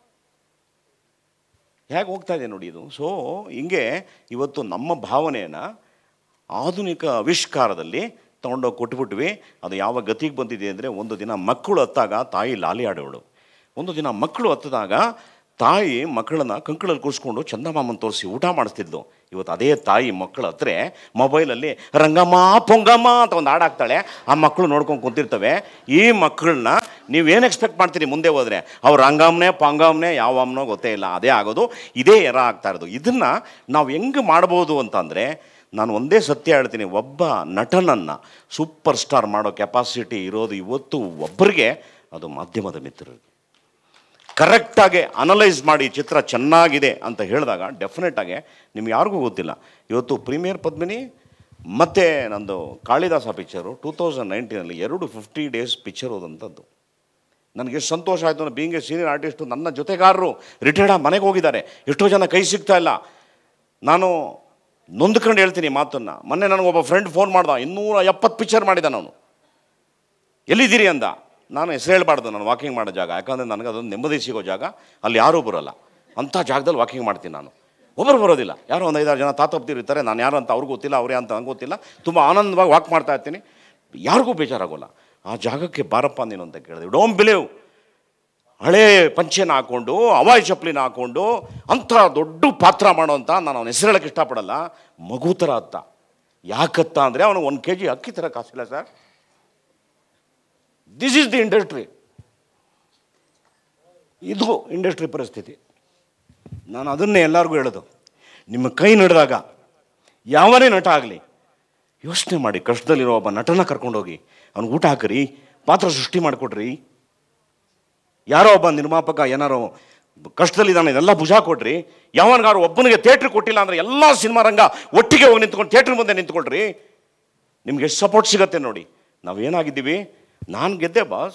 ಹೇಗೆ ಹೋಗ್ತಾ ಇದೆ ನೋಡಿ ಇದು ಸೊ ಹಿಂಗೆ ಇವತ್ತು ನಮ್ಮ ಭಾವನೆಯನ್ನು ಆಧುನಿಕ ಆವಿಷ್ಕಾರದಲ್ಲಿ ತೊಗೊಂಡೋಗಿ ಕೊಟ್ಬಿಟ್ವಿ ಅದು ಯಾವ ಗತಿಗೆ ಬಂದಿದೆ ಅಂದರೆ ಒಂದು ದಿನ ಮಕ್ಕಳು ಹತ್ತಾಗ ತಾಯಿ ಲಾಲಿ ಆಡೋಳು ಒಂದು ದಿನ ಮಕ್ಕಳು ಹತ್ತಿದಾಗ ತಾಯಿ ಮಕ್ಕಳನ್ನ ಕಂಕಳಲ್ಲಿ ಕೂರಿಸ್ಕೊಂಡು ಚಂದಮಾಮನ್ ತೋರಿಸಿ ಊಟ ಮಾಡಿಸ್ತಿದ್ಲು ಇವತ್ತು ಅದೇ ತಾಯಿ ಮಕ್ಕಳ ಹತ್ರ ಮೊಬೈಲಲ್ಲಿ ರಂಗಮ್ಮ ಪೊಂಗಮ್ಮ ಅಂತ ಒಂದು ಹಾಡಾಗ್ತಾಳೆ ಆ ಮಕ್ಕಳು ನೋಡ್ಕೊಂಡು ಕುಂತಿರ್ತವೆ ಈ ಮಕ್ಕಳನ್ನ ನೀವೇನು ಎಕ್ಸ್ಪೆಕ್ಟ್ ಮಾಡ್ತೀರಿ ಮುಂದೆ ಹೋದರೆ ಅವ್ರು ರಂಗಮ್ನೆ ಪಂಗಮ್ನೆ ಯಾವ ಅಮ್ಮನೋ ಗೊತ್ತೇ ಇಲ್ಲ ಅದೇ ಆಗೋದು ಇದೇ ಎರ ಆಗ್ತಾ ಇರೋದು ಇದನ್ನು ನಾವು ಹೆಂಗೆ ಮಾಡ್ಬೋದು ಅಂತಂದರೆ ನಾನು ಒಂದೇ ಸತ್ಯ ಹೇಳ್ತೀನಿ ಒಬ್ಬ ನಟನನ್ನು ಸೂಪರ್ ಸ್ಟಾರ್ ಮಾಡೋ ಕೆಪಾಸಿಟಿ ಇರೋದು ಇವತ್ತು ಒಬ್ಬರಿಗೆ ಅದು ಮಾಧ್ಯಮದ ಮಿತ್ರರಿಗೆ ಕರೆಕ್ಟಾಗಿ ಅನಲೈಸ್ ಮಾಡಿ ಚಿತ್ರ ಚೆನ್ನಾಗಿದೆ ಅಂತ ಹೇಳಿದಾಗ ಡೆಫಿನೆಟಾಗಿ ನಿಮ್ಗೆ ಯಾರಿಗೂ ಗೊತ್ತಿಲ್ಲ ಇವತ್ತು ಪ್ರೀಮಿಯರ್ ಪದ್ಮಿನಿ ಮತ್ತು ನಂದು ಕಾಳಿದಾಸ ಪಿಕ್ಚರು ಟೂ ತೌಸಂಡ್ ನೈನ್ಟೀನಲ್ಲಿ ಎರಡು ಫಿಫ್ಟಿ ಡೇಸ್ ಪಿಕ್ಚರ್ ಹೋದಂಥದ್ದು ನನಗೆ ಎಷ್ಟು ಸಂತೋಷ ಆಯಿತು ಅಂದರೆ ಬೀಂಗ್ ಎ ಸೀನಿಯರ್ ಆರ್ಟಿಸ್ಟು ನನ್ನ ಜೊತೆಗಾರರು ರಿಟೈರ್ಡ್ ಮನೆಗೆ ಹೋಗಿದ್ದಾರೆ ಎಷ್ಟೋ ಜನ ಕೈ ಸಿಗ್ತಾ ಇಲ್ಲ ನಾನು ನೊಂದ್ಕೊಂಡು ಹೇಳ್ತೀನಿ ಮಾತನ್ನು ಮೊನ್ನೆ ನನಗೊಬ್ಬ ಫ್ರೆಂಡ್ ಫೋನ್ ಮಾಡ್ದ ಇನ್ನೂರ ಎಪ್ಪತ್ತು ಪಿಕ್ಚರ್ ಮಾಡಿದ ನಾನು ಎಲ್ಲಿದ್ದೀರಿ ಅಂದ ನಾನು ಹೆಸರು ಹೇಳ್ಬಾರ್ದು ನಾನು ವಾಕಿಂಗ್ ಮಾಡೋ ಜಾಗ ಯಾಕಂದರೆ ನನಗೆ ಅದೊಂದು ನೆಮ್ಮದಿ ಸಿಗೋ ಜಾಗ ಅಲ್ಲಿ ಯಾರೂ ಬರೋಲ್ಲ ಅಂಥ ಜಾಗದಲ್ಲಿ ವಾಕಿಂಗ್ ಮಾಡ್ತೀನಿ ನಾನು ಒಬ್ಬರು ಬರೋದಿಲ್ಲ ಯಾರೋ ಒಂದು ಐದಾರು ಜನ ತಾತಪ್ತಿರು ಇರ್ತಾರೆ ನಾನು ಯಾರು ಅಂತ ಅವ್ರಿಗೂ ಗೊತ್ತಿಲ್ಲ ಅವರೇ ಅಂತ ನಂಗೆ ಗೊತ್ತಿಲ್ಲ ತುಂಬ ಆನಂದವಾಗಿ ವಾಕ್ ಮಾಡ್ತಾ ಇರ್ತೀನಿ ಯಾರಿಗೂ ಬೇಜಾರಾಗೋಲ್ಲ ಆ ಜಾಗಕ್ಕೆ ಬಾರಪ್ಪ ನೀನು ಅಂತ ಕೇಳಿದೆ ಡೋಂಟ್ ಬಿಲೀವ್ ಹಳೇ ಪಂಚೆನ ಹಾಕ್ಕೊಂಡು ಅವಾಯ್ ಚಪ್ಪಲಿನ ಹಾಕ್ಕೊಂಡು ಅಂಥ ದೊಡ್ಡ ಪಾತ್ರ ಮಾಡೋಂಥ ನಾನು ಅವನ ಹೆಸರು ಹೇಳಕ್ಕೆ ಇಷ್ಟಪಡಲ್ಲ ಮಗು ಥರ ಅತ್ತ ಯಾಕತ್ತ ಅಂದರೆ ಅವನು ಒಂದು ಕೆ ಜಿ ಅಕ್ಕಿ ಥರ ಕಾಸಿಲ್ಲ sir this is the industry ಇದು ಇಂಡಸ್ಟ್ರಿ ಪರಿಸ್ಥಿತಿ ನಾನು ಅದನ್ನೇ ಎಲ್ಲರಿಗೂ ಹೇಳೋದು ನಿಮ್ಮ ಕೈ ನಡೆದಾಗ ಯಾವನೇ ನಟ ಆಗಲಿ ಯೋಚನೆ ಮಾಡಿ ಕಷ್ಟದಲ್ಲಿರೋ ಒಬ್ಬ ನಟನ ಕರ್ಕೊಂಡೋಗಿ ಅವ್ನಿಗೆ ಊಟ ಹಾಕಿರಿ ಪಾತ್ರ ಸೃಷ್ಟಿ ಮಾಡಿಕೊಡ್ರಿ ಯಾರೋ ಒಬ್ಬ ನಿರ್ಮಾಪಕ ಏನಾರೋ ಕಷ್ಟದಲ್ಲಿದ್ದಾನೆ ಇದೆಲ್ಲ ಭುಜ ಕೊಡ್ರಿ ಯಾವನಿಗಾರು ಒಬ್ಬನಿಗೆ ಥಿಯೇಟ್ರ್ ಕೊಟ್ಟಿಲ್ಲ ಅಂದರೆ ಎಲ್ಲ ಸಿನಿಮಾ ರಂಗ ಒಟ್ಟಿಗೆ ಹೋಗಿ ನಿಂತ್ಕೊಂಡು ಥಿಯೇಟ್ರ್ ಮುಂದೆ ನಿಂತ್ಕೊಳ್ರಿ ನಿಮ್ಗೆ ಎಷ್ಟು ಸಪೋರ್ಟ್ ಸಿಗತ್ತೆ ನೋಡಿ ನಾವೇನಾಗಿದ್ದೀವಿ ನಾನು ಗೆದ್ದೆ ಬಾಸ್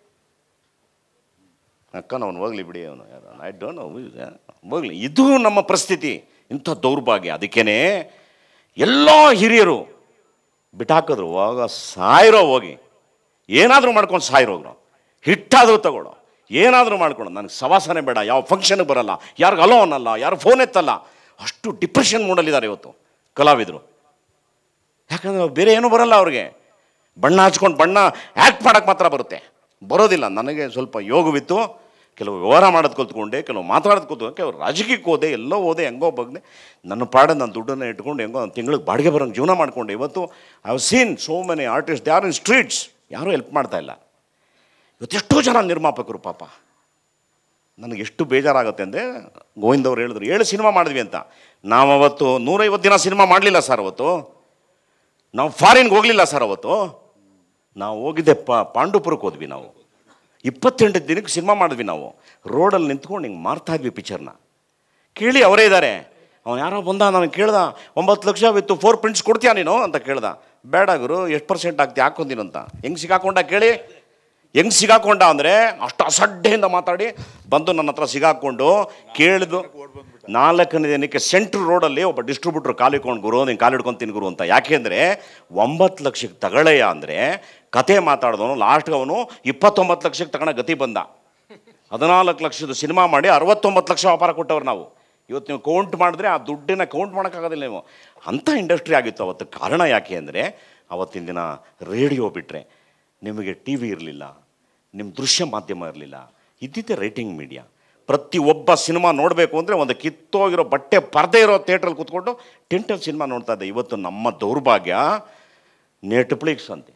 ಅಕ್ಕ ಅವನು ಹೋಗ್ಲಿ ಬಿಡಿ ಅವನು ಐ ಡೋಂಟ್ ನೋ ಹೋಗ್ಲಿ ಇದು ನಮ್ಮ ಪರಿಸ್ಥಿತಿ ಇಂಥ ದೌರ್ಭಾಗ್ಯ ಅದಕ್ಕೇನೆ ಎಲ್ಲ ಹಿರಿಯರು ಬಿಟ್ಟಾಕಿದ್ರು ಹೋಗ ಸಾಯಿರೋ ಹೋಗಿ ಏನಾದರೂ ಮಾಡ್ಕೊಂಡು ಸಾಯಿರೋಗ್ರು ಹಿಟ್ಟಾದರೂ ತಗೊಳ್ಳೋ ಏನಾದರೂ ಮಾಡ್ಕೊಂಡು ನನಗೆ ಸವಾಸನೆ ಬೇಡ ಯಾವ ಫಂಕ್ಷನ್ಗೆ ಬರಲ್ಲ ಯಾರಿಗೂ ಅಲೋ ಅನ್ನಲ್ಲ ಯಾರು ಫೋನ್ ಎತ್ತಲ್ಲ ಅಷ್ಟು ಡಿಪ್ರೆಷನ್ ಮೂಡಲ್ಲಿದ್ದಾರೆ ಇವತ್ತು ಕಲಾವಿದರು ಯಾಕಂದ್ರೆ ಬೇರೆ ಏನೂ ಬರಲ್ಲ ಅವ್ರಿಗೆ ಬಣ್ಣ ಹಚ್ಕೊಂಡು ಬಣ್ಣ ಆ್ಯಕ್ಟ್ ಮಾಡೋಕ್ಕೆ ಮಾತ್ರ ಬರುತ್ತೆ ಬರೋದಿಲ್ಲ ನನಗೆ ಸ್ವಲ್ಪ ಯೋಗವಿತ್ತು ಕೆಲವು ವ್ಯವಹಾರ ಮಾಡೋದು ಕಲ್ತ್ಕೊಂಡೆ ಕೆಲವು ಮಾತಾಡೋದು ಕಲ್ತು ಕೆಲವು ರಾಜಕೀಯಕ್ಕೆ ಹೋದೆ ಎಲ್ಲೋ ಹೋದೆ ಹೆಂಗೋ ಬಗ್ನೆ ನನ್ನ ಪಾಡ ನನ್ನ ದುಡ್ಡನ್ನು ಇಟ್ಕೊಂಡು ಹೆಂಗೋ ಒಂದು ತಿಂಗಳಿಗೆ ಬಾಡಿಗೆ ಬರೋಂಗೆ ಜೀವನ ಮಾಡಿಕೊಂಡೆ ಇವತ್ತು I have seen so many artist they are in streets ಯಾರೂ ಹೆಲ್ಪ್ ಮಾಡ್ತಾ ಇಲ್ಲ ಇವತ್ತು ಎಷ್ಟೋ ಜನ ನಿರ್ಮಾಪಕರು ಪಾಪ ನನಗೆ ಎಷ್ಟು ಬೇಜಾರಾಗುತ್ತೆ ಅಂದರೆ ಗೋವಿಂದ್ ಅವ್ರು ಹೇಳಿದ್ರು ಏಳು ಸಿನಿಮಾ ಮಾಡಿದ್ವಿ ಅಂತ ನಾವು ಅವತ್ತು ನೂರೈವತ್ತು ದಿನ ಸಿನಿಮಾ ಮಾಡಲಿಲ್ಲ ಸರ್ ಅವತ್ತು ನಾವು ಫಾರಿನ್ಗೆ ಹೋಗಲಿಲ್ಲ ಸರ್ ಅವತ್ತು ನಾವು ಹೋಗಿದ್ದೆ ಪ ಪಾಂಡುಪುರಕ್ಕೆ ಹೋದ್ವಿ ನಾವು ಇಪ್ಪತ್ತೆಂಟು ದಿನಕ್ಕೆ ಸಿನಿಮಾ ಮಾಡಿದ್ವಿ ನಾವು ರೋಡಲ್ಲಿ ನಿಂತ್ಕೊಂಡು ಹಿಂಗೆ ಮಾರ್ತಾ ಇದ್ವಿ ಪಿಕ್ಚರ್ನ ಕೇಳಿ ಅವರೇ ಇದ್ದಾರೆ ಅವನು ಯಾರೋ ಬಂದ ನನಗೆ ಕೇಳ್ದ ಒಂಬತ್ತು ಲಕ್ಷ ವಿತ್ತು ಫೋರ್ ಪ್ರಿಂಟ್ಸ್ ಕೊಡ್ತೀಯಾ ನೀನು ಅಂತ ಕೇಳ್ದ ಬೇಡ ಗುರು ಎಷ್ಟು ಪರ್ಸೆಂಟ್ ಆಗ್ತಿ ಹಾಕೊಂದಿನ ಅಂತ ಹೆಂಗೆ ಸಿಗಾಕೊಂಡ ಕೇಳಿ ಹೆಂಗೆ ಸಿಗಾಕೊಂಡ ಅಂದರೆ ಅಷ್ಟು ಅಸಡ್ಡೆಯಿಂದ ಮಾತಾಡಿ ಬಂದು ನನ್ನ ಹತ್ರ ಸಿಗಾಕೊಂಡು ಕೇಳಿದು ನಾಲ್ಕನೇ ದಿನಕ್ಕೆ ಸೆಂಟ್ರ್ ರೋಡಲ್ಲಿ ಒಬ್ಬ ಡಿಸ್ಟ್ರಿಬ್ಯೂಟ್ರ್ ಕಾಲಿಕೊಂಡು ಗುರು ನೀನು ಕಾಲು ಹಿಡ್ಕೊಂತೀನಿ ಗುರು ಅಂತ ಯಾಕೆಂದರೆ ಒಂಬತ್ತು ಲಕ್ಷಕ್ಕೆ ತಗೊಳ್ಳೆಯ ಅಂದರೆ ಕತೆ ಮಾತಾಡಿದವನು ಲಾಸ್ಟ್ಗೆ ಅವನು ಇಪ್ಪತ್ತೊಂಬತ್ತು ಲಕ್ಷಕ್ಕೆ ತಗೊಳ್ಳೋ ಗತಿ ಬಂದ ಹದಿನಾಲ್ಕು ಲಕ್ಷದ ಸಿನಿಮಾ ಮಾಡಿ ಅರವತ್ತೊಂಬತ್ತು ಲಕ್ಷ ವ್ಯಾಪಾರ ಕೊಟ್ಟವ್ರು ನಾವು ಇವತ್ತು ನೀವು ಕೌಂಟ್ ಮಾಡಿದ್ರೆ ಆ ದುಡ್ಡನ್ನ ಕೌಂಟ್ ಮಾಡೋಕ್ಕಾಗೋದಿಲ್ಲ ನೀವು ಅಂಥ ಇಂಡಸ್ಟ್ರಿ ಆಗಿತ್ತು ಅವತ್ತು ಕಾರಣ ಯಾಕೆ ಅಂದರೆ ಅವತ್ತಿನ ದಿನ ರೇಡಿಯೋ ಬಿಟ್ಟರೆ ನಿಮಗೆ ಟಿ ವಿ ಇರಲಿಲ್ಲ ನಿಮ್ಮ ದೃಶ್ಯ ಮಾಧ್ಯಮ ಇರಲಿಲ್ಲ ಇದ್ದಿದ್ದೆ ರೈಟಿಂಗ್ ಮೀಡಿಯಾ ಪ್ರತಿಯೊಬ್ಬ ಸಿನಿಮಾ ನೋಡಬೇಕು ಅಂದರೆ ಒಂದು ಕಿತ್ತೋಗಿರೋ ಬಟ್ಟೆ ಪರದೆ ಇರೋ ಥಿಯೇಟ್ರಲ್ಲಿ ಕೂತ್ಕೊಂಡು ಟೆಂಟಲ್ ಸಿನಿಮಾ ನೋಡ್ತಾ ಇದ್ದೆ ಇವತ್ತು ನಮ್ಮ ದೌರ್ಭಾಗ್ಯ ನೆಟ್ಫ್ಲಿಕ್ಸ್ ಅಂತೆ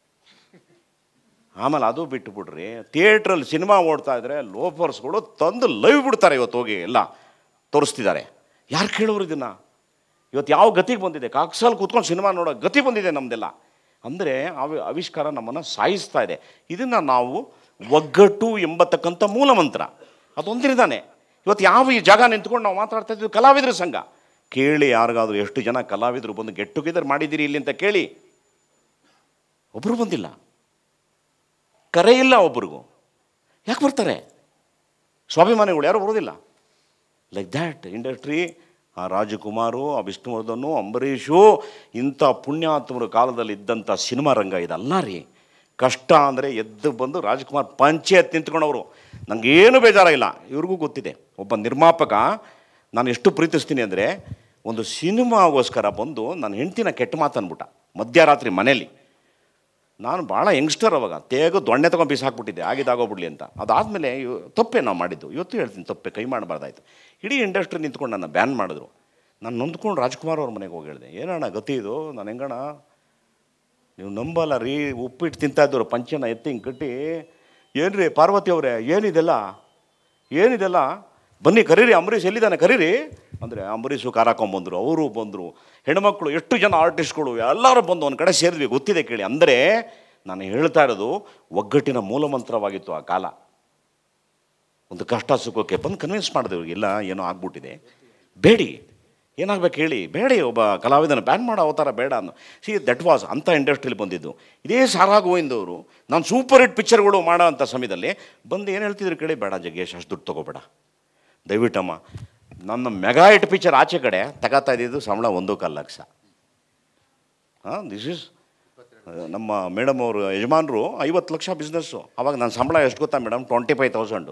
ಆಮೇಲೆ ಅದು ಬಿಟ್ಟು ಬಿಡ್ರಿ ಥಿಯೇಟ್ರಲ್ಲಿ ಸಿನಿಮಾ ಓಡ್ತಾ ಇದ್ರೆ ಲೋಫರ್ಸ್ಗಳು ತಂದು ಲೈವ್ ಬಿಡ್ತಾರೆ ಇವತ್ತು ಹೋಗಿ ಎಲ್ಲ ತೋರಿಸ್ತಿದ್ದಾರೆ ಯಾರು ಕೇಳೋರು ಇದನ್ನು ಇವತ್ತು ಯಾವ ಗತಿಗೆ ಬಂದಿದೆ ಕಾಕ್ಸಲ್ಲಿ ಕೂತ್ಕೊಂಡು ಸಿನಿಮಾ ನೋಡೋ ಗತಿ ಬಂದಿದೆ ನಮ್ಮದೆಲ್ಲ ಅಂದರೆ ಅವಿ ಆವಿಷ್ಕಾರ ನಮ್ಮನ್ನು ಸಾಯಿಸ್ತಾ ಇದೆ ಇದನ್ನು ನಾವು ಒಗ್ಗಟ್ಟು ಎಂಬತಕ್ಕಂಥ ಮೂಲ ಮಂತ್ರ ಅದೊಂದಿರಿದಾನೆ ಇವತ್ತು ಯಾವ ಈ ಜಾಗ ನಿಂತ್ಕೊಂಡು ನಾವು ಮಾತಾಡ್ತಾ ಇದ್ವಿ ಕಲಾವಿದ್ರ ಸಂಘ ಕೇಳಿ ಯಾರಿಗಾದ್ರೂ ಎಷ್ಟು ಜನ ಕಲಾವಿದರು ಬಂದು ಗೆಟ್ ಟುಗೆದರ್ ಮಾಡಿದ್ದೀರಿ ಇಲ್ಲಿ ಅಂತ ಕೇಳಿ ಒಬ್ಬರು ಬಂದಿಲ್ಲ ಕರೆ ಇಲ್ಲ ಒಬ್ರಿಗೂ ಯಾಕೆ ಬರ್ತಾರೆ ಸ್ವಾಭಿಮಾನಿಗಳು ಯಾರೂ ಬರೋದಿಲ್ಲ ಲೈಕ್ ದ್ಯಾಟ್ ಇಂಡಸ್ಟ್ರಿ ಆ ರಾಜಕುಮಾರು ಆ ವಿಷ್ಣುವರ್ಧನು ಅಂಬರೀಷು ಇಂಥ ಪುಣ್ಯಾತ್ಮರ ಕಾಲದಲ್ಲಿ ಇದ್ದಂಥ ಸಿನಿಮಾ ರಂಗ ಇದಲ್ಲ ರೀ ಕಷ್ಟ ಅಂದರೆ ಎದ್ದು ಬಂದು ರಾಜ್ಕುಮಾರ್ ಪಂಚಾಯತ್ ನಿಂತ್ಕೊಂಡವರು ನನಗೇನು ಬೇಜಾರಾಗಿಲ್ಲ ಇವ್ರಿಗೂ ಗೊತ್ತಿದೆ ಒಬ್ಬ ನಿರ್ಮಾಪಕ ನಾನು ಎಷ್ಟು ಪ್ರೀತಿಸ್ತೀನಿ ಅಂದರೆ ಒಂದು ಸಿನಿಮಾಗೋಸ್ಕರ ಬಂದು ನನ್ನ ಹೆಂಡ್ತಿನ ಕೆಟ್ಟ ಮಾತು ಅಂದ್ಬಿಟ್ಟ ಮಧ್ಯರಾತ್ರಿ ಮನೇಲಿ ನಾನು ಭಾಳ ಯಂಗ್ಸ್ಟರ್ ಅವಾಗ ತೇಗು ದೊಣ್ಣೆ ತೊಗೊಂಡು ಬೀಸಾಕ್ಬಿಟ್ಟಿದ್ದೆ ಆಗಿದ್ದಾಗೋಗ್ಬಿಡ್ಲಿ ಅಂತ ಅದಾದಮೇಲೆ ತಪ್ಪೆ ನಾವು ಮಾಡಿದ್ದು ಇವತ್ತು ಹೇಳ್ತೀನಿ ತಪ್ಪೆ ಕೈ ಮಾಡಬಾರ್ದಾಯ್ತು ಇಡೀ ಇಂಡಸ್ಟ್ರಿ ನಿಂತ್ಕೊಂಡು ನನ್ನ ಬ್ಯಾನ್ ಮಾಡಿದ್ರು ನಾನು ನೊಂದ್ಕೊಂಡು ರಾಜ್ಕುಮಾರ್ ಅವ್ರ ಮನೆಗೆ ಹೋಗಿ ಹೇಳಿದೆ ಏನಣ್ಣ ಗತಿ ಇದು ನಾನು ಹೆಂಗಣ ನೀವು ನಂಬಲ್ಲ ರೀ ಉಪ್ಪಿಟ್ಟು ತಿಂತಾ ಇದ್ದವ್ರು ಪಂಚನ ಎತ್ತಿ ಹಿಂಗೆ ಕಟ್ಟಿ ಏನ್ರಿ ಪಾರ್ವತಿ ಅವರೇ ಏನಿದೆಲ್ಲ ಏನಿದೆಲ್ಲ ಬನ್ನಿ ಕರೀರಿ ಅಂಬರೀಷ್ ಎಲ್ಲಿದ್ದಾನೆ ಕರೀರಿ ಅಂದರೆ ಅಂಬರೀಷು ಕಾರ್ ಹಾಕೊಂಬಂದರು ಅವರು ಬಂದರು ಹೆಣ್ಮಕ್ಳು ಎಷ್ಟು ಜನ ಆರ್ಟಿಸ್ಟ್ಗಳು ಎಲ್ಲರೂ ಬಂದು ಒಂದು ಕಡೆ ಸೇರಿದ್ವಿ ಗೊತ್ತಿದೆ ಕೇಳಿ ಅಂದರೆ ನಾನು ಹೇಳ್ತಾ ಇರೋದು ಒಗ್ಗಟ್ಟಿನ ಮೂಲಮಂತ್ರವಾಗಿತ್ತು ಆ ಕಾಲ ಒಂದು ಕಷ್ಟ ಸುಖಕ್ಕೆ ಬಂದು ಕನ್ವಿನ್ಸ್ ಮಾಡಿದೆ ಇವ್ರಿಗೆಲ್ಲ ಏನೋ ಆಗ್ಬಿಟ್ಟಿದೆ ಬೇಡಿ ಏನಾಗ್ಬೇಕು ಹೇಳಿ ಬೇಡಿ ಒಬ್ಬ ಕಲಾವಿದನ ಬ್ಯಾನ್ ಮಾಡೋ ಅವತಾರ ಬೇಡ ಅನ್ನೋ ಸಿ ದಟ್ ವಾಸ್ ಅಂಥ ಇಂಡಸ್ಟ್ರಿಲಿ ಬಂದಿದ್ದು ಇದೇ ಸಾರಾ ಗೋವಿಂದವರು ನಾನು ಸೂಪರ್ ಹಿಟ್ ಪಿಕ್ಚರ್ಗಳು ಮಾಡೋ ಅಂಥ ಸಮಯದಲ್ಲಿ ಬಂದು ಏನು ಹೇಳ್ತಿದ್ರು ಕೇಳಿ ಬೇಡ ಜಗ್ಗೇಶ್ ಅಷ್ಟು ದುಡ್ಡು ತೊಗೋಬೇಡ ದಯವಿಟ್ಟಮ್ಮ ನನ್ನ ಮೆಗಾ ಹಿಟ್ ಪಿಕ್ಚರ್ ಆಚೆ ಕಡೆ ತಗೋತಾ ಇದ್ದಿದ್ದು ಸಂಬಳ ಒಂದು ಕಾಲು ಲಕ್ಷ ಹಾಂ ದಿಸ್ ಇಸ್ ನಮ್ಮ ಮೇಡಮ್ ಅವರು ಯಜಮಾನರು ಐವತ್ತು ಲಕ್ಷ ಬಿಸ್ನೆಸ್ಸು ಅವಾಗ ನನ್ನ ಸಂಬಳ ಎಷ್ಟು ಗೊತ್ತಾ ಮೇಡಮ್ ಟ್ವೆಂಟಿ ಫೈವ್ ತೌಸಂಡು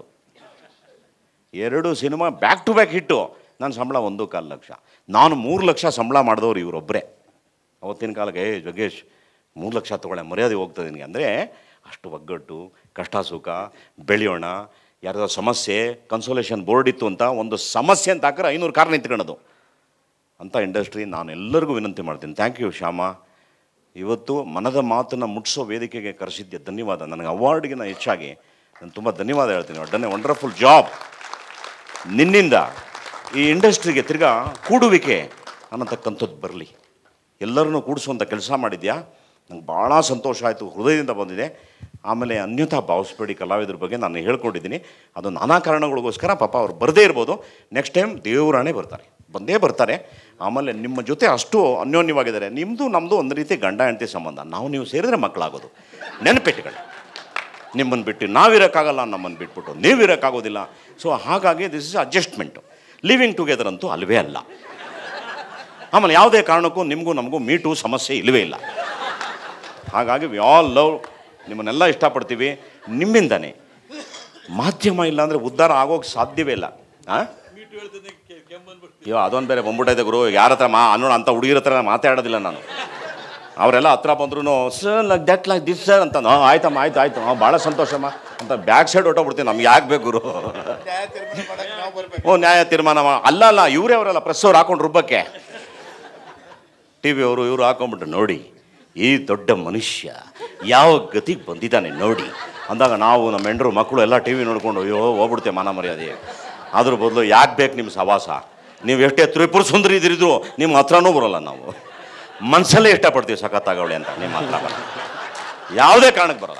ಎರಡು cinema back to back hit ನನ್ನ ಸಂಬಳ ಒಂದು ಕಾಲು ಲಕ್ಷ ನಾನು ಮೂರು ಲಕ್ಷ ಸಂಬಳ ಮಾಡಿದವ್ರು ಇವರೊಬ್ಬರೇ ಅವತ್ತಿನ ಕಾಲಕ್ಕೆ ಏ ಜಗ್ಗೇಶ್ ಮೂರು ಲಕ್ಷ ತೊಗೊಳ್ಳೆ ಮರ್ಯಾದೆ ಹೋಗ್ತದೆ ನಿನಗೆ ಅಂದರೆ ಅಷ್ಟು ಒಗ್ಗಟ್ಟು ಕಷ್ಟ ಸುಖ ಬೆಳೆಯೋಣ ಯಾರ್ದೋ ಸಮಸ್ಯೆ ಕನ್ಸೋಲೇಷನ್ ಬೋರ್ಡ್ ಇತ್ತು ಅಂತ ಒಂದು ಸಮಸ್ಯೆ ಅಂತ ಹಾಕಿದ್ರೆ ಐನೂರು ಕಾರ್ ನಿಂತ್ಕೊಳ್ಳೋದು ಅಂಥ ಇಂಡಸ್ಟ್ರಿ ನಾನು ಎಲ್ಲರಿಗೂ ವಿನಂತಿ ಮಾಡ್ತೀನಿ ಥ್ಯಾಂಕ್ ಯು ಶ್ಯಾಮ ಇವತ್ತು ಮನದ ಮಾತನ್ನು ಮುಟ್ಟಿಸೋ ವೇದಿಕೆಗೆ ಕರೆಸಿದ್ದೆ ಧನ್ಯವಾದ ನನಗೆ ಅವಾರ್ಡ್ಗಿನ ಹೆಚ್ಚಾಗಿ ನಾನು ತುಂಬ ಧನ್ಯವಾದ ಹೇಳ್ತೀನಿ ಒಡ್ಡನೆ ವಂಡರ್ಫುಲ್ ಜಾಬ್ ನಿನ್ನಿಂದ ಈ ಇಂಡಸ್ಟ್ರಿಗೆ ತಿರ್ಗಾ ಕೂಡುವಿಕೆ ಅನ್ನತಕ್ಕಂಥದ್ದು ಬರಲಿ ಎಲ್ಲರನ್ನೂ ಕೂಡಿಸುವಂಥ ಕೆಲಸ ಮಾಡಿದ್ಯಾ ನಂಗೆ ಭಾಳ ಸಂತೋಷ ಆಯಿತು ಹೃದಯದಿಂದ ಬಂದಿದೆ ಆಮೇಲೆ ಅನ್ಯಥಾ ಭಾವಿಸ್ಬೇಡಿ ಕಲಾವಿದ್ರ ಬಗ್ಗೆ ನಾನು ಹೇಳ್ಕೊಂಡಿದ್ದೀನಿ ಅದು ನಾನಾ ಕಾರಣಗಳಿಗೋಸ್ಕರ ಪಾಪ ಅವ್ರು ಬರದೇ ಇರ್ಬೋದು ನೆಕ್ಸ್ಟ್ ಟೈಮ್ ದೇವರಾಣೆ ಬರ್ತಾರೆ ಬಂದೇ ಬರ್ತಾರೆ ಆಮೇಲೆ ನಿಮ್ಮ ಜೊತೆ ಅಷ್ಟು ಅನ್ಯೋನ್ಯವಾಗಿದ್ದಾರೆ ನಿಮ್ಮದು ನಮ್ಮದು ಒಂದು ರೀತಿ ಗಂಡ ಹೆಂಡತಿ ಸಂಬಂಧ ನಾವು ನೀವು ಸೇರಿದ್ರೆ ಮಕ್ಕಳಾಗೋದು ನೆನಪಿಟ್ಟುಕೊಳ್ಳಿ ನಿಮ್ಮನ್ನು ಬಿಟ್ಟು ನಾವಿರೋಕ್ಕಾಗಲ್ಲ ನಮ್ಮನ್ನು ಬಿಟ್ಬಿಟ್ಟು ನೀವು ಇರೋಕ್ಕಾಗೋದಿಲ್ಲ ಸೊ ಹಾಗಾಗಿ this is adjustment living together ಅಂತೂ ಅಲ್ವೇ ಅಲ್ಲ ಆಮೇಲೆ ಯಾವುದೇ ಕಾರಣಕ್ಕೂ ನಿಮಗೂ ನಮಗೂ ಮೀಟು ಸಮಸ್ಯೆ ಇಲ್ಲವೇ ಇಲ್ಲ ಹಾಗಾಗಿ ವಿ ಆಲ್ ಲವ್ ನಿಮ್ಮನ್ನೆಲ್ಲ ಇಷ್ಟಪಡ್ತೀವಿ ನಿಮ್ಮಿಂದನೇ ಮಾಧ್ಯಮ ಇಲ್ಲ ಅಂದರೆ ಉದ್ಧಾರ ಆಗೋಕ್ಕೆ ಸಾಧ್ಯವೇ ಇಲ್ಲ ಹಾಂ ಅಯ್ಯೋ ಅದೊಂದು ಬೇರೆ ಬಂದ್ಬಿಟ್ಟೈತೆ ಗುರು ಯಾರ ಹತ್ರ ಮಾ ಅನ್ನೋಣ ಅಂತ ಹುಡುಗಿರ ಹತ್ರ ಮಾತಾಡೋದಿಲ್ಲ ನಾನು ಅವರೆಲ್ಲ ಹತ್ರ ಬಂದ್ರು sir like that like this sir ಅಂತ ಹಾಂ ಆಯ್ತಮ್ಮ ಆಯ್ತು ಆಯ್ತು ಹಾಂ ಭಾಳ ಸಂತೋಷಮ್ಮ ಅಂತ ಬ್ಯಾಕ್ ಸೈಡ್ ಹೊಟ್ಟೋಗ್ಬಿಡ್ತೀನಿ ನಮ್ಗೆ ಯಾಕೆ ಬೇಕು ಗುರು ಓ ನ್ಯಾಯ ತೀರ್ಮಾನ ಮಾ- ಅಲ್ಲ ಅಲ್ಲ ಇವರೇ ಅವರಲ್ಲ ಪ್ರೆಸ್ ಅವ್ರು ಹಾಕೊಂಡು ರುಬ್ಬಕ್ಕೆ ಟಿ ವಿ ಅವರು ಇವರು ಹಾಕೊಂಡ್ಬಿಟ್ಟು ನೋಡಿ ಈ ದೊಡ್ಡ ಮನುಷ್ಯ ಯಾವ ಗತಿಗೆ ಬಂದಿದ್ದಾನೆ ನೋಡಿ ಅಂದಾಗ ನಾವು ನಮ್ಮ ಹೆಂಡರು ಮಕ್ಕಳು ಎಲ್ಲ ಟಿ ವಿ ನೋಡ್ಕೊಂಡು ಅಯ್ಯೋ ಹೋಗ್ಬಿಡ್ತೇವೆ ಮಾನ ಮರ್ಯಾದೆ ಅದ್ರ ಬದಲು ಯಾಕೆ ಬೇಕು ನಿಮ್ಮ ಸವಾಸ ನೀವು ಎಷ್ಟೇ ತ್ರಿಪುರ ಸುಂದರಿ ಇದ್ರಿದ್ರು ನಿಮ್ಮ ಹತ್ರನೂ ಬರೋಲ್ಲ ನಾವು ಮನಸ್ಸಲ್ಲೇ ಇಷ್ಟಪಡ್ತೀವಿ ಸಖತ್ತಾಗವಳೆ ಅಂತ ನಿಮ್ಮ ಹತ್ರ ಬರಲ್ಲ ಯಾವುದೇ ಕಾರಣಕ್ಕೆ ಬರಲ್ಲ